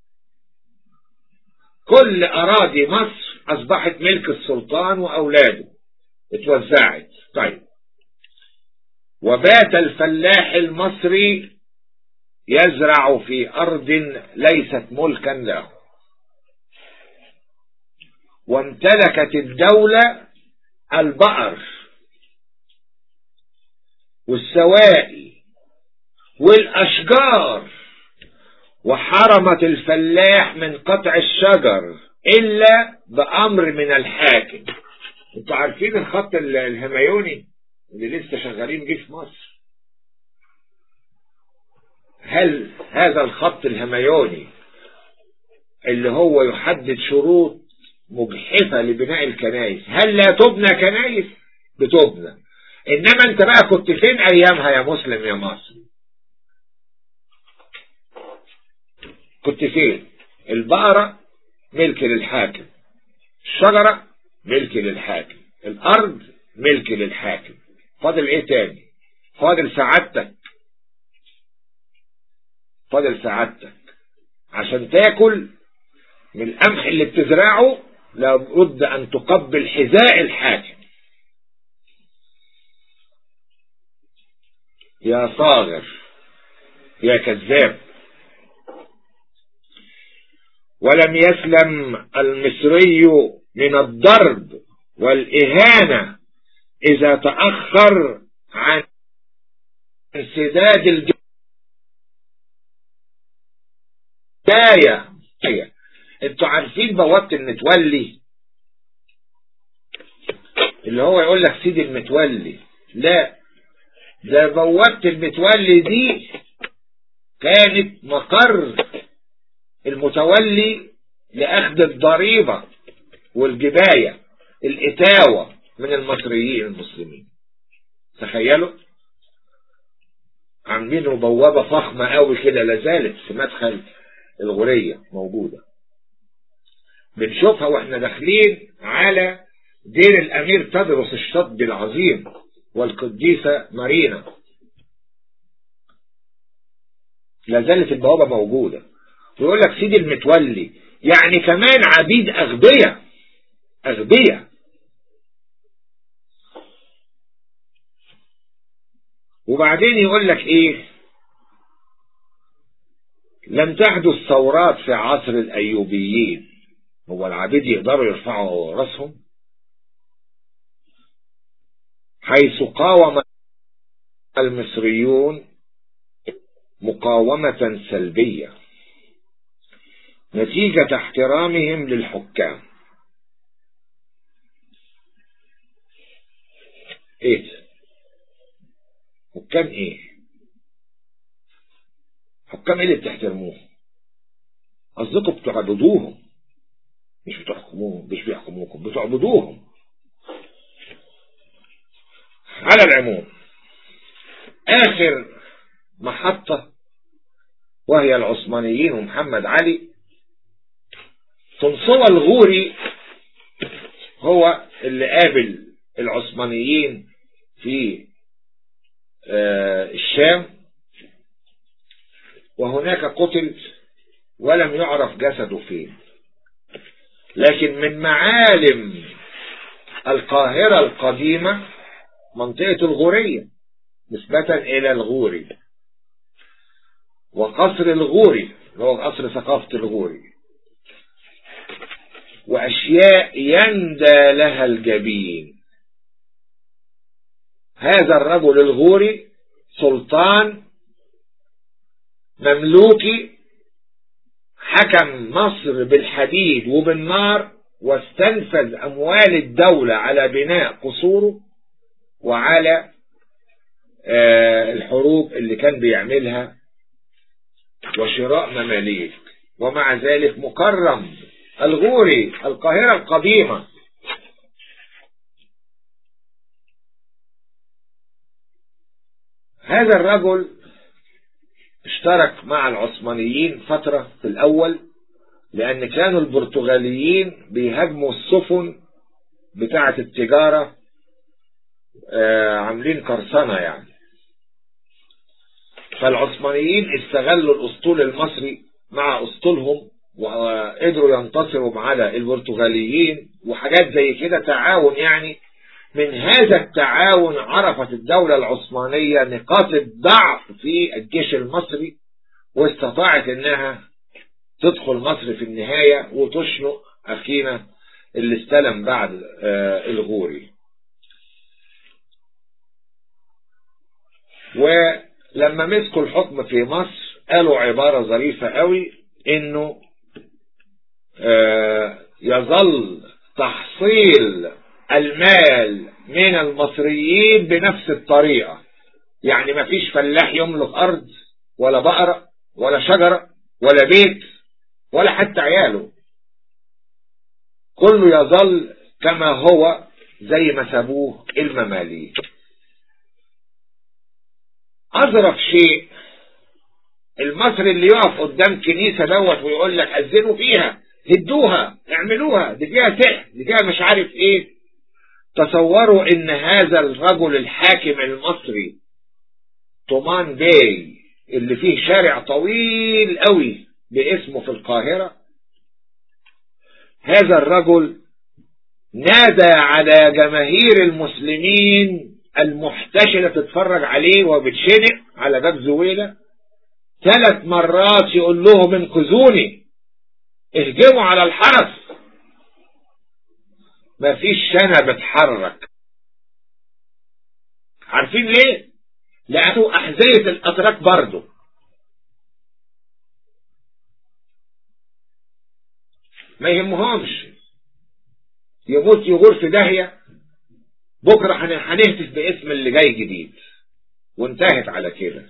كل أراضي مصر أصبحت ملك السلطان وأولاده اتوزعت طيب وبات الفلاح المصري يزرع في أرض ليست ملكا له وامتلكت الدولة البقر والسوائي والأشجار وحرمت الفلاح من قطع الشجر إلا بأمر من الحاكم انتوا عارفين الخط الهميوني اللي لسه شغالين بيه في مصر هل هذا الخط الهميوني اللي هو يحدد شروط مجحفة لبناء الكنائس هل لا تبنى كنائس بتبنى انما انت بقى كنت فين ايامها يا مسلم يا مصر كنت فين البقرة ملك للحاكم الشجرة ملك للحاكم الارض ملك للحاكم فاضل ايه تاني فاضل سعادتك فاضل سعادتك عشان تاكل من القمح اللي بتزرعه لابد ان تقبل حذاء الحاكم يا صاغر يا كذاب ولم يسلم المصري من الضرب والإهانة إذا تأخر عن انسداد الجاية انتوا عارفين بوابة المتولي اللي هو يقول لك سيدي المتولي لا ده بوابة المتولي دي كانت مقر المتولي لأخذ الضريبة والجباية الإتاوة من المصريين المسلمين تخيلوا عاملين بوابة فخمة قوي كده لازالت في مدخل الغورية موجودة بنشوفها واحنا داخلين على دير الأمير تدرس الشطب العظيم والقديسة مارينا لازالت البوابة موجودة يقول لك سيدي المتولي يعني كمان عبيد أغبية أغبية وبعدين يقول لك ايه لم تحدث ثورات في عصر الأيوبيين هو العبيد يقدروا يرفعوا راسهم حيث قاوم المصريون مقاومة سلبية نتيجة احترامهم للحكام ايه حكام ايه حكام ايه اللي بتحترموه قصدكم بتعبدوهم مش بتحكموهم مش بيحكموكم بتعبدوهم على العموم اخر محطة وهي العثمانيين ومحمد علي تنصوى الغوري هو اللي قابل العثمانيين في آه الشام وهناك قتل ولم يعرف جسده فين لكن من معالم القاهرة القديمة منطقة الغورية نسبة إلى الغوري وقصر الغوري اللي هو قصر ثقافة الغوري وأشياء يندى لها الجبين هذا الرجل الغوري سلطان مملوكي حكم مصر بالحديد وبالنار واستنفذ أموال الدولة على بناء قصوره وعلى آه الحروب اللي كان بيعملها وشراء مماليك ومع ذلك مكرم الغوري القاهرة القديمة هذا الرجل اشترك مع العثمانيين فترة في الأول لأن كانوا البرتغاليين بيهاجموا السفن بتاعة التجارة آه عاملين قرصنة يعني فالعثمانيين استغلوا الأسطول المصري مع أسطولهم وقدروا ينتصروا على البرتغاليين وحاجات زي كده تعاون يعني من هذا التعاون عرفت الدولة العثمانية نقاط الضعف في الجيش المصري واستطاعت انها تدخل مصر في النهاية وتشنق اخينا اللي استلم بعد آه الغوري ولما مسكوا الحكم في مصر قالوا عبارة ظريفة قوي انه آه يظل تحصيل المال من المصريين بنفس الطريقة يعني ما فيش فلاح يملك أرض ولا بقرة ولا شجرة ولا بيت ولا حتى عياله كله يظل كما هو زي ما سابوه المماليك أظرف شيء المصري اللي يقف قدام كنيسة دوت ويقول لك أذنوا فيها هدوها اعملوها دي فيها سحر دي فيها مش عارف ايه تصوروا ان هذا الرجل الحاكم المصري طومان باي اللي فيه شارع طويل قوي باسمه في القاهرة هذا الرجل نادى على جماهير المسلمين المحتشدة تتفرج عليه وبتشنق على باب زويلة ثلاث مرات يقول لهم انقذوني اهجموا على الحرس مفيش شنة بتحرك عارفين ليه لأنه أحذية الأتراك برضه ما يهمهمش يموت يغور في داهية بكرة هنهتف باسم اللي جاي جديد وانتهت على كده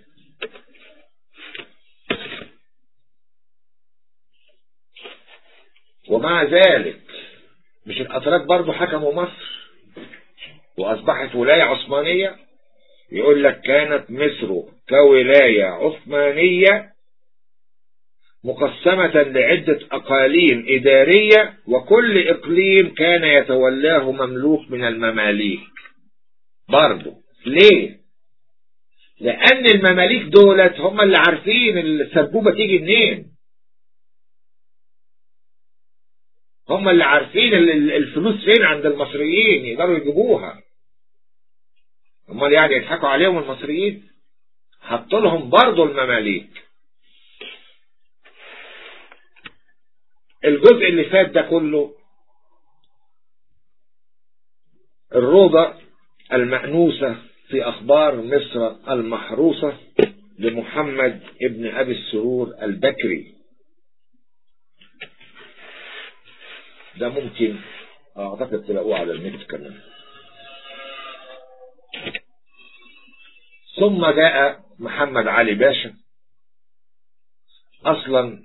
ومع ذلك مش الأتراك برضو حكموا مصر وأصبحت ولاية عثمانية يقول لك كانت مصر كولاية عثمانية مقسمة لعدة أقاليم إدارية وكل إقليم كان يتولاه مملوك من المماليك برضو ليه؟ لأن المماليك دولت هم اللي عارفين السبوبة تيجي منين هم اللي عارفين الفلوس فين عند المصريين يقدروا يجيبوها امال يعني يضحكوا عليهم المصريين حطوا لهم برضه المماليك الجزء اللي فات ده كله الروضة المأنوسة في أخبار مصر المحروسة لمحمد ابن أبي السرور البكري ده ممكن أعتقد تلاقوه على النت كمان ثم جاء محمد علي باشا أصلا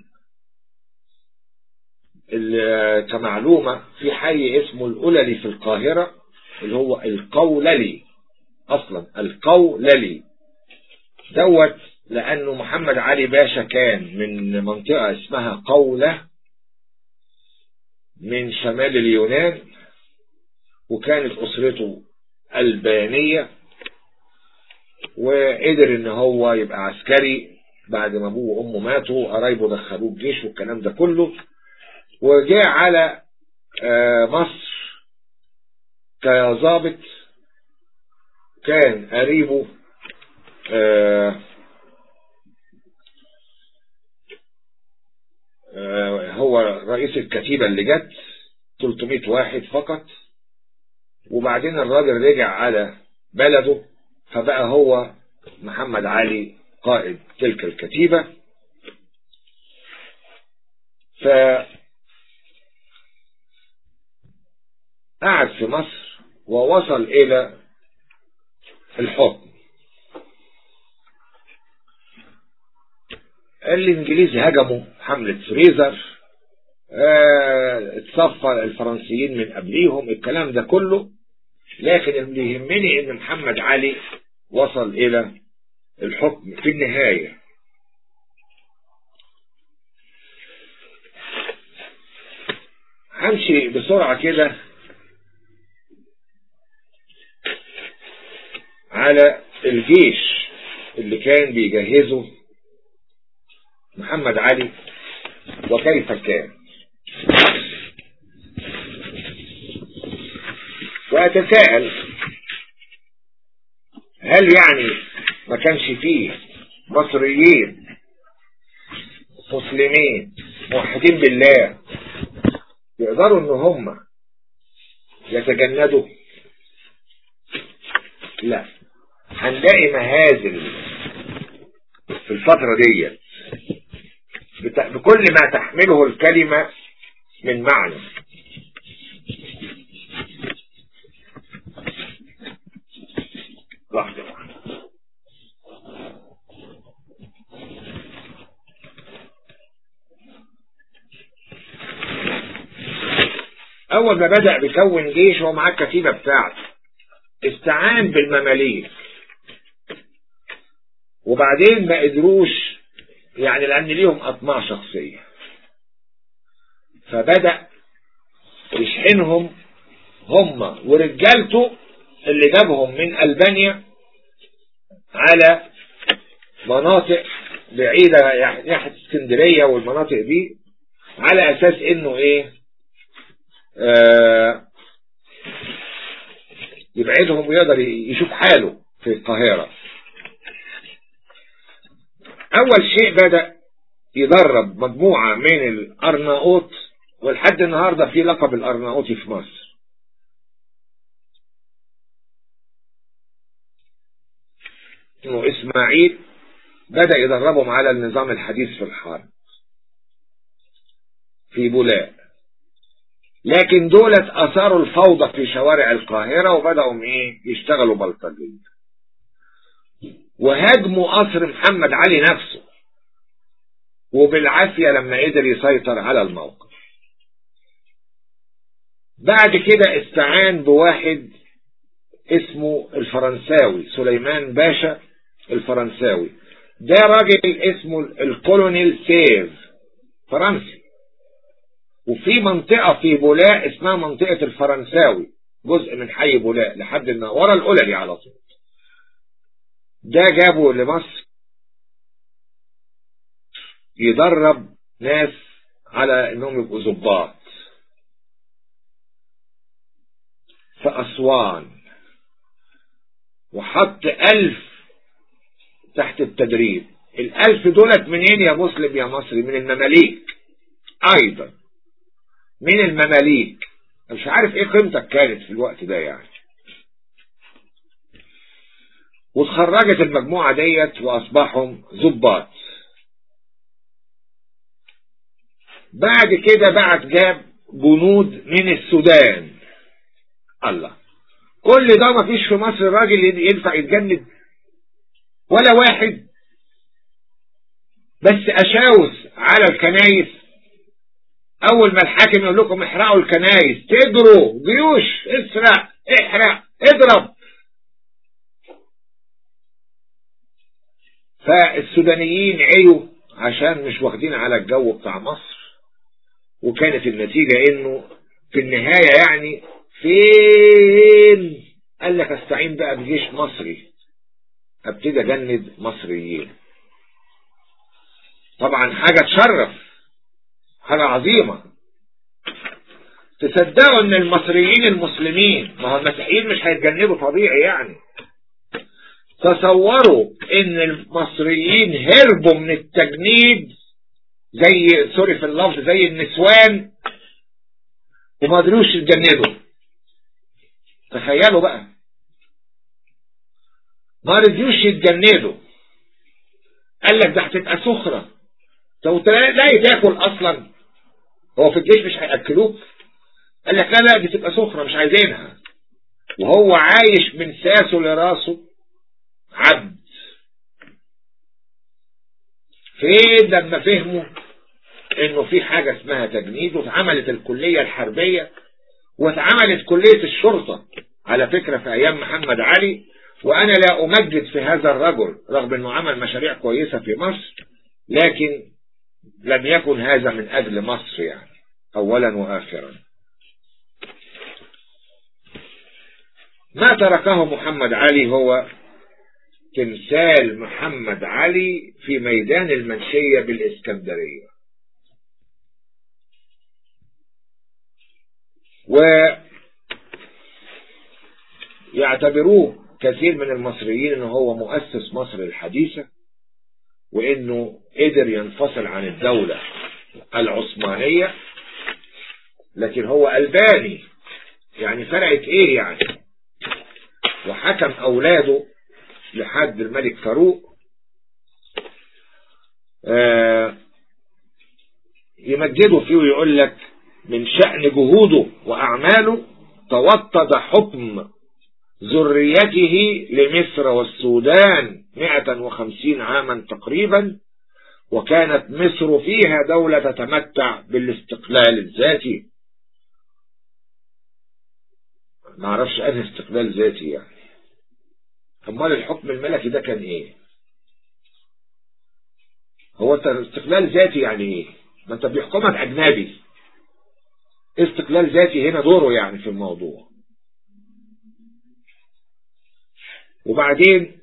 كمعلومة في حي اسمه الأوللي في القاهرة اللي هو القوللي أصلا القوللي دوت لأنه محمد علي باشا كان من منطقة اسمها قولة من شمال اليونان وكانت أسرته ألبانية وقدر ان هو يبقى عسكري بعد ما ابوه وامه ماتوا قرايبه دخلوه الجيش والكلام ده كله وجاء على مصر كظابط كان قريبه هو رئيس الكتيبة اللي جت 300 واحد فقط وبعدين الراجل رجع على بلده فبقى هو محمد علي قائد تلك الكتيبة ف قعد في مصر ووصل إلى الحكم الإنجليز هجموا حملة فريزر اه اتصفى الفرنسيين من قبليهم الكلام ده كله لكن اللي يهمني ان محمد علي وصل الى الحكم في النهاية همشي بسرعة كده على الجيش اللي كان بيجهزه محمد علي وكيف كان وأتساءل هل يعني ما كانش فيه مصريين مسلمين موحدين بالله يقدروا ان هم يتجندوا لا هنلاقي مهازل في الفترة دي بكل ما تحمله الكلمة من معنى لحظة اول ما بدأ بيكون جيش هو معاه الكتيبة بتاعته استعان بالمماليك وبعدين ما قدروش يعني لان ليهم اطماع شخصية فبدأ يشحنهم هم ورجالته اللي جابهم من ألبانيا على مناطق بعيدة ناحية اسكندرية والمناطق دي على أساس إنه إيه آه يبعدهم ويقدر يشوف حاله في القاهرة أول شيء بدأ يدرب مجموعة من الأرناؤوط ولحد النهاردة في لقب الأرناؤوطي في مصر اسمه إسماعيل بدأ يدربهم على النظام الحديث في الحرب في بولاق لكن دولت أثاروا الفوضى في شوارع القاهرة وبدأوا إيه يشتغلوا بلطجية وهاجموا قصر محمد علي نفسه وبالعافية لما قدر يسيطر على الموقف بعد كده استعان بواحد اسمه الفرنساوي سليمان باشا الفرنساوي ده راجل اسمه الكولونيل سيف فرنسي وفي منطقة في بولاق اسمها منطقة الفرنساوي جزء من حي بولاق لحد النا ورا القللي على طول ده جابه لمصر يدرب ناس على انهم يبقوا ظباط في اسوان وحط ألف تحت التدريب الألف دولت منين يا مسلم يا مصري من المماليك أيضا من المماليك مش عارف ايه قيمتك كانت في الوقت ده يعني واتخرجت المجموعة ديت وأصبحوا ظباط بعد كده بعد جاب جنود من السودان الله كل ده ما فيش في مصر راجل ينفع يتجند ولا واحد بس أشاوس على الكنايس أول ما الحاكم يقول لكم احرقوا الكنايس تجروا جيوش اسرق احرق اضرب فالسودانيين عيوا عشان مش واخدين على الجو بتاع مصر وكانت النتيجة انه في النهاية يعني فين قال لك استعين بقى بجيش مصري ابتدي اجند مصريين طبعا حاجة تشرف حاجة عظيمة تصدقوا ان المصريين المسلمين ما هو المسيحيين مش هيتجنبوا طبيعي يعني تصوروا ان المصريين هربوا من التجنيد زي سوري في اللفظ زي النسوان وما قدروش يتجندوا تخيلوا بقى ما رضيوش يتجندوا قال لك ده هتبقى سخرة لو تلاقي تاكل اصلا هو في الجيش مش هياكلوك قال لك لا لا دي تبقى سخرة مش عايزينها وهو عايش من ساسه لراسه عبد فين لما فهموا انه في حاجة اسمها تجنيد واتعملت الكلية الحربية واتعملت كلية الشرطة على فكرة في ايام محمد علي وانا لا امجد في هذا الرجل رغم انه عمل مشاريع كويسة في مصر لكن لم يكن هذا من اجل مصر يعني اولا واخرا ما تركه محمد علي هو تمثال محمد علي في ميدان المنشية بالإسكندرية ويعتبروه كثير من المصريين انه هو مؤسس مصر الحديثة وانه قدر ينفصل عن الدولة العثمانية لكن هو ألباني يعني فرقت ايه يعني وحكم اولاده لحد الملك فاروق آه يمجده فيه ويقول لك من شأن جهوده وأعماله توطد حكم ذريته لمصر والسودان 150 عاما تقريبا وكانت مصر فيها دولة تتمتع بالاستقلال الذاتي ما اعرفش انهي استقلال ذاتي يعني امال الحكم الملكي ده كان ايه هو استقلال ذاتي يعني ايه ما انت بيحكمك اجنبي استقلال ذاتي هنا دوره يعني في الموضوع وبعدين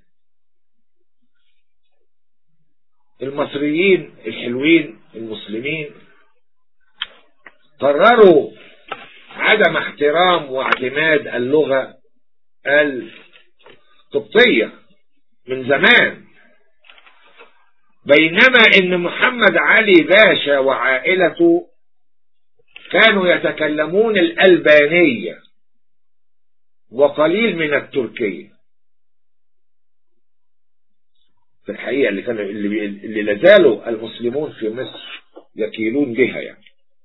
المصريين الحلوين المسلمين قرروا عدم احترام واعتماد اللغة القبطية من زمان بينما ان محمد علي باشا وعائلته كانوا يتكلمون الألبانية وقليل من التركية في الحقيقة اللي كانوا اللي, اللي لازالوا المسلمون في مصر يكيلون بها يعني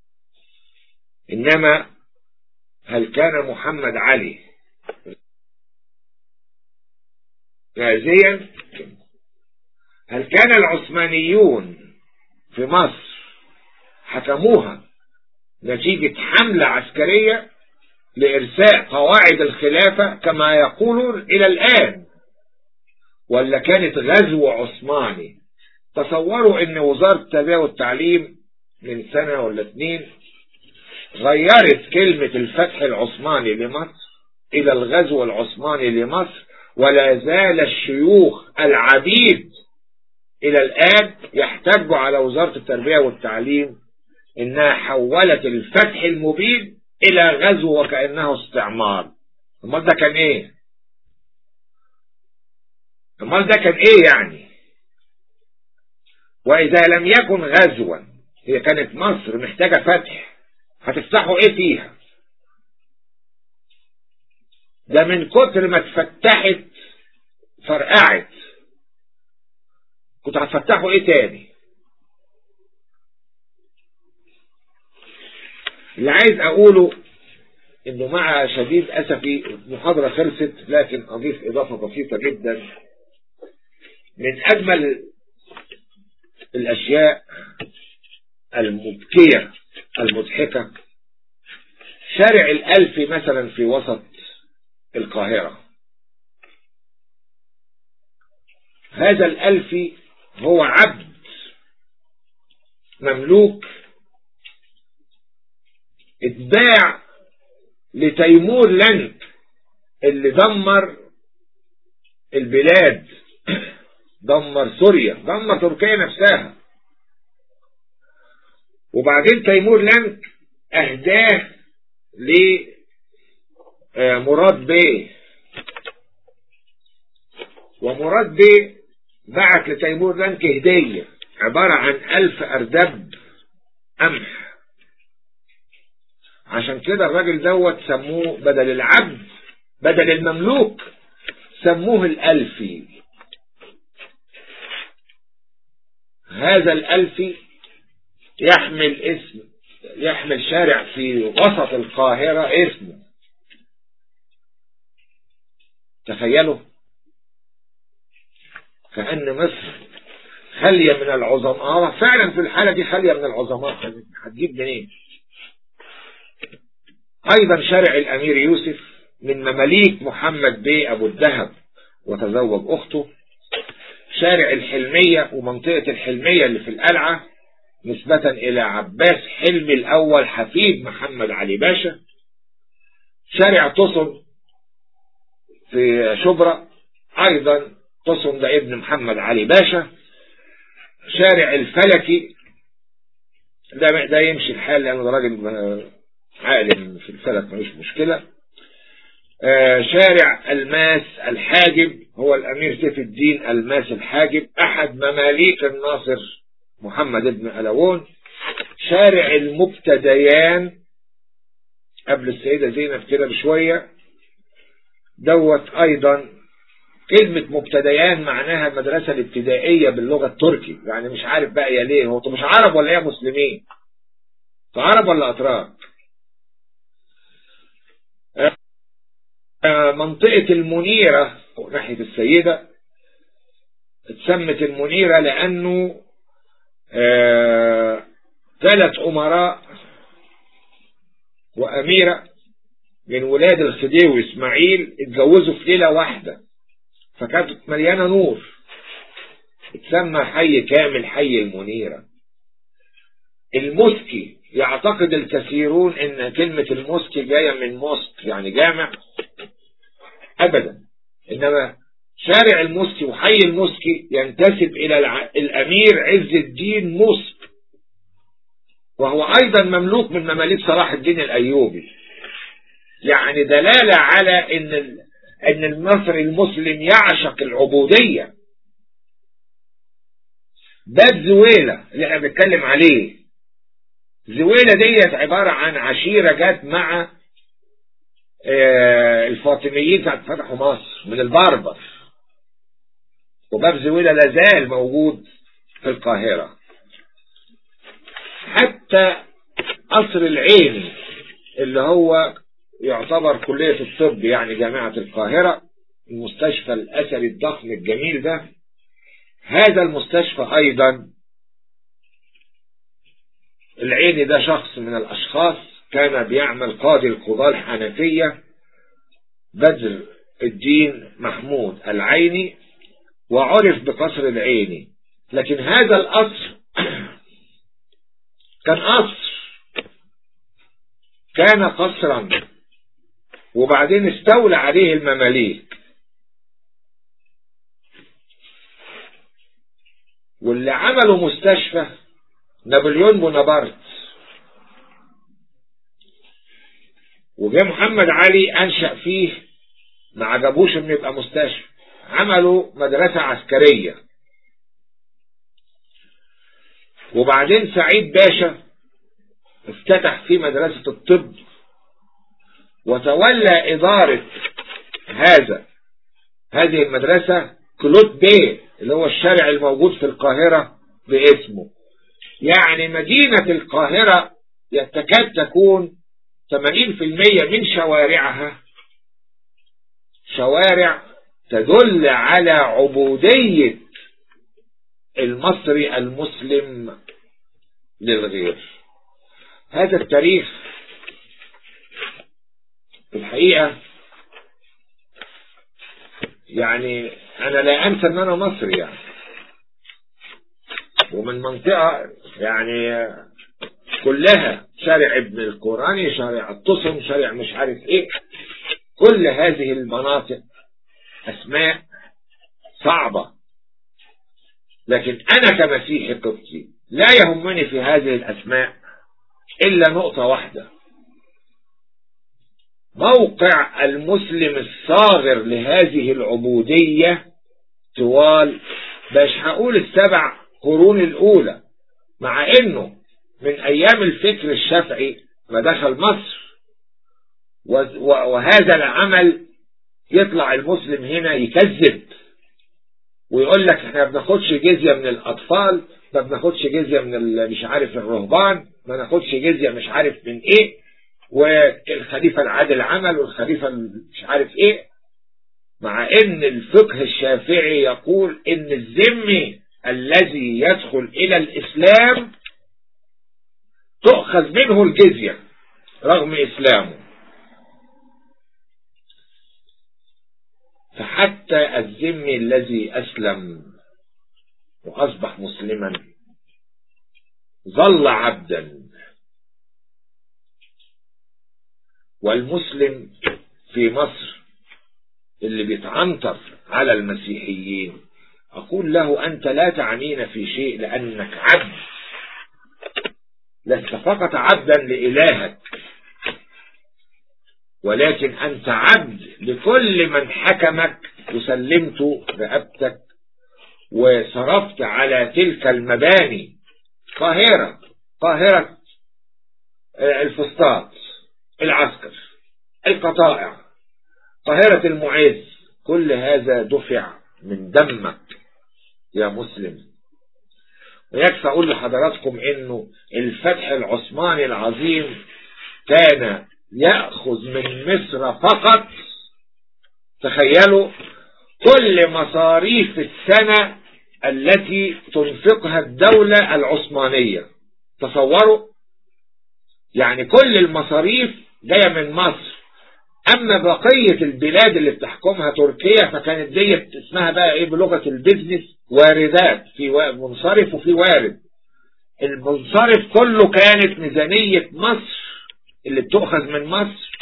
إنما هل كان محمد علي غازيا هل كان العثمانيون في مصر حكموها نتيجة حملة عسكرية لإرساء قواعد الخلافة كما يقولون إلى الآن ولا كانت غزو عثماني تصوروا ان وزارة التربية والتعليم من سنة ولا اتنين غيرت كلمة الفتح العثماني لمصر الى الغزو العثماني لمصر ولا زال الشيوخ العبيد الى الان يحتجوا على وزارة التربية والتعليم انها حولت الفتح المبين الى غزو وكأنه استعمار امال ده كان ايه امال ده كان ايه يعني واذا لم يكن غزوا هي كانت مصر محتاجة فتح هتفتحوا ايه فيها ده من كتر ما اتفتحت فرقعت كنت هتفتحوا ايه تاني اللي عايز اقوله انه مع شديد اسفي المحاضرة خلصت لكن اضيف اضافة بسيطة جدا من اجمل الاشياء المبكية المضحكة شارع الالفي مثلا في وسط القاهرة هذا الالفي هو عبد مملوك اتباع لتيمور لنك اللي دمر البلاد دمر سوريا دمر تركيا نفسها وبعدين تيمور لنك اهداه لمراد بيه ومراد بيه بعت لتيمور لنك هدية عبارة عن ألف أردب قمح عشان كده الراجل دوت سموه بدل العبد بدل المملوك سموه الألفي هذا الألفي يحمل اسم يحمل شارع في وسط القاهرة اسمه تخيلوا كأن مصر خالية من العظماء فعلا في الحالة دي خالية من العظماء هتجيب منين ايضا شارع الامير يوسف من مماليك محمد بيه ابو الدهب وتزوج اخته شارع الحلمية ومنطقة الحلمية اللي في القلعة نسبة الى عباس حلمي الاول حفيد محمد علي باشا شارع تصن في شبرا ايضا تصن ده ابن محمد علي باشا شارع الفلكي ده ده يمشي الحال لانه ده راجل عالم في الفلك ملوش مشكلة آه شارع الماس الحاجب هو الأمير سيف الدين الماس الحاجب أحد مماليك الناصر محمد بن ألوون شارع المبتديان قبل السيدة زينب كده بشوية دوت أيضا كلمة مبتديان معناها المدرسة الابتدائية باللغة التركي يعني مش عارف بقى يا ليه هو مش عرب ولا يا مسلمين عرب ولا أتراك منطقة المنيرة ناحية السيدة اتسمت المنيرة لأنه ثلاث أمراء وأميرة من ولاد الخديوي اسماعيل اتجوزوا في ليلة واحدة فكانت مليانة نور اتسمى حي كامل حي المنيرة المسكي يعتقد الكثيرون ان كلمة المسكي جاية من موسك يعني جامع ابدا انما شارع المسكي وحي المسكي ينتسب الى الامير عز الدين موسك وهو ايضا مملوك من مماليك صلاح الدين الايوبي يعني دلالة على ان ان المصري المسلم يعشق العبودية باب زويلة اللي احنا بنتكلم عليه زويلة ديت عبارة عن عشيرة جت مع الفاطميين ساعة فتحوا مصر من البربر وباب زويلة لازال موجود في القاهرة حتى قصر العيني اللي هو يعتبر كلية الطب يعني جامعة القاهرة المستشفى الأثري الضخم الجميل ده هذا المستشفى أيضا العيني ده شخص من الأشخاص كان بيعمل قاضي القضاة الحنفية بدر الدين محمود العيني وعرف بقصر العيني لكن هذا القصر كان قصر كان قصرا وبعدين استولى عليه المماليك واللي عملوا مستشفى نابليون بونابرت وجاء محمد علي انشأ فيه ما عجبوش انه يبقى مستشفى عملوا مدرسة عسكرية وبعدين سعيد باشا افتتح فيه مدرسة الطب وتولى إدارة هذا هذه المدرسة كلوت بيه اللي هو الشارع الموجود في القاهرة باسمه يعني مدينة القاهرة تكاد تكون 80% من شوارعها شوارع تدل على عبودية المصري المسلم للغير هذا التاريخ في الحقيقة يعني أنا لا أنسى أن أنا مصري يعني ومن منطقة يعني كلها شارع ابن القراني شارع التصم شارع مش عارف ايه كل هذه المناطق اسماء صعبة لكن انا كمسيحي قبطي لا يهمني في هذه الاسماء الا نقطة واحدة موقع المسلم الصاغر لهذه العبودية طوال باش هقول السبع قرون الاولى مع انه من ايام الفكر الشافعي ما دخل مصر وهذا العمل يطلع المسلم هنا يكذب ويقول لك احنا ما بناخدش جزية من الاطفال ما بناخدش جزية من مش عارف الرهبان ما ناخدش جزية مش عارف من ايه والخليفة العادل عمل والخليفة مش عارف ايه مع ان الفقه الشافعي يقول ان الذمي الذي يدخل الى الاسلام تؤخذ منه الجزية رغم اسلامه فحتى الذمي الذي اسلم واصبح مسلما ظل عبدا والمسلم في مصر اللي بيتعنطر على المسيحيين أقول له أنت لا تعنينا في شيء لأنك عبد لست فقط عبدا لإلهك ولكن أنت عبد لكل من حكمك وسلمت رقبتك وصرفت على تلك المباني قاهرة قاهرة الفسطاط العسكر القطائع قاهرة المعز كل هذا دفع من دمك يا مسلم ويكفى أقول لحضراتكم إنه الفتح العثماني العظيم كان يأخذ من مصر فقط تخيلوا كل مصاريف السنة التي تنفقها الدولة العثمانية تصوروا يعني كل المصاريف جاية من مصر اما بقية البلاد اللي بتحكمها تركيا فكانت ديت اسمها بقى ايه بلغة البيزنس واردات في منصرف وفي وارد المنصرف كله كانت ميزانية مصر اللي بتؤخذ من مصر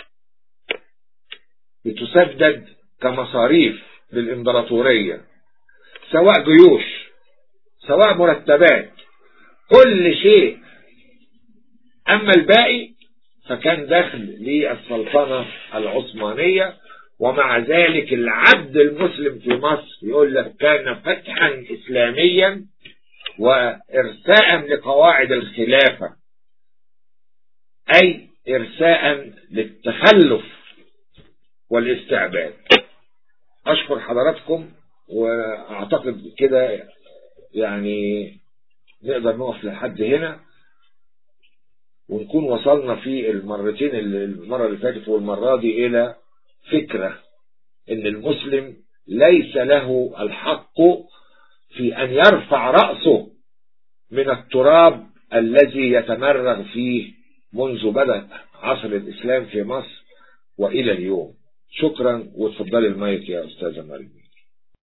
بتسدد كمصاريف للإمبراطورية سواء جيوش سواء مرتبات كل شيء أما الباقي فكان دخل للسلطنة العثمانية ومع ذلك العبد المسلم في مصر يقول لك كان فتحا إسلاميا وإرساء لقواعد الخلافة أي إرساء للتخلف والاستعباد أشكر حضراتكم وأعتقد كده يعني نقدر نقف لحد هنا ونكون وصلنا في المرتين المرة اللي فاتت والمرة دي إلى فكرة إن المسلم ليس له الحق في أن يرفع رأسه من التراب الذي يتمرغ فيه منذ بدأ عصر الإسلام في مصر وإلى اليوم شكرا وتفضلي المايك يا أستاذة مريم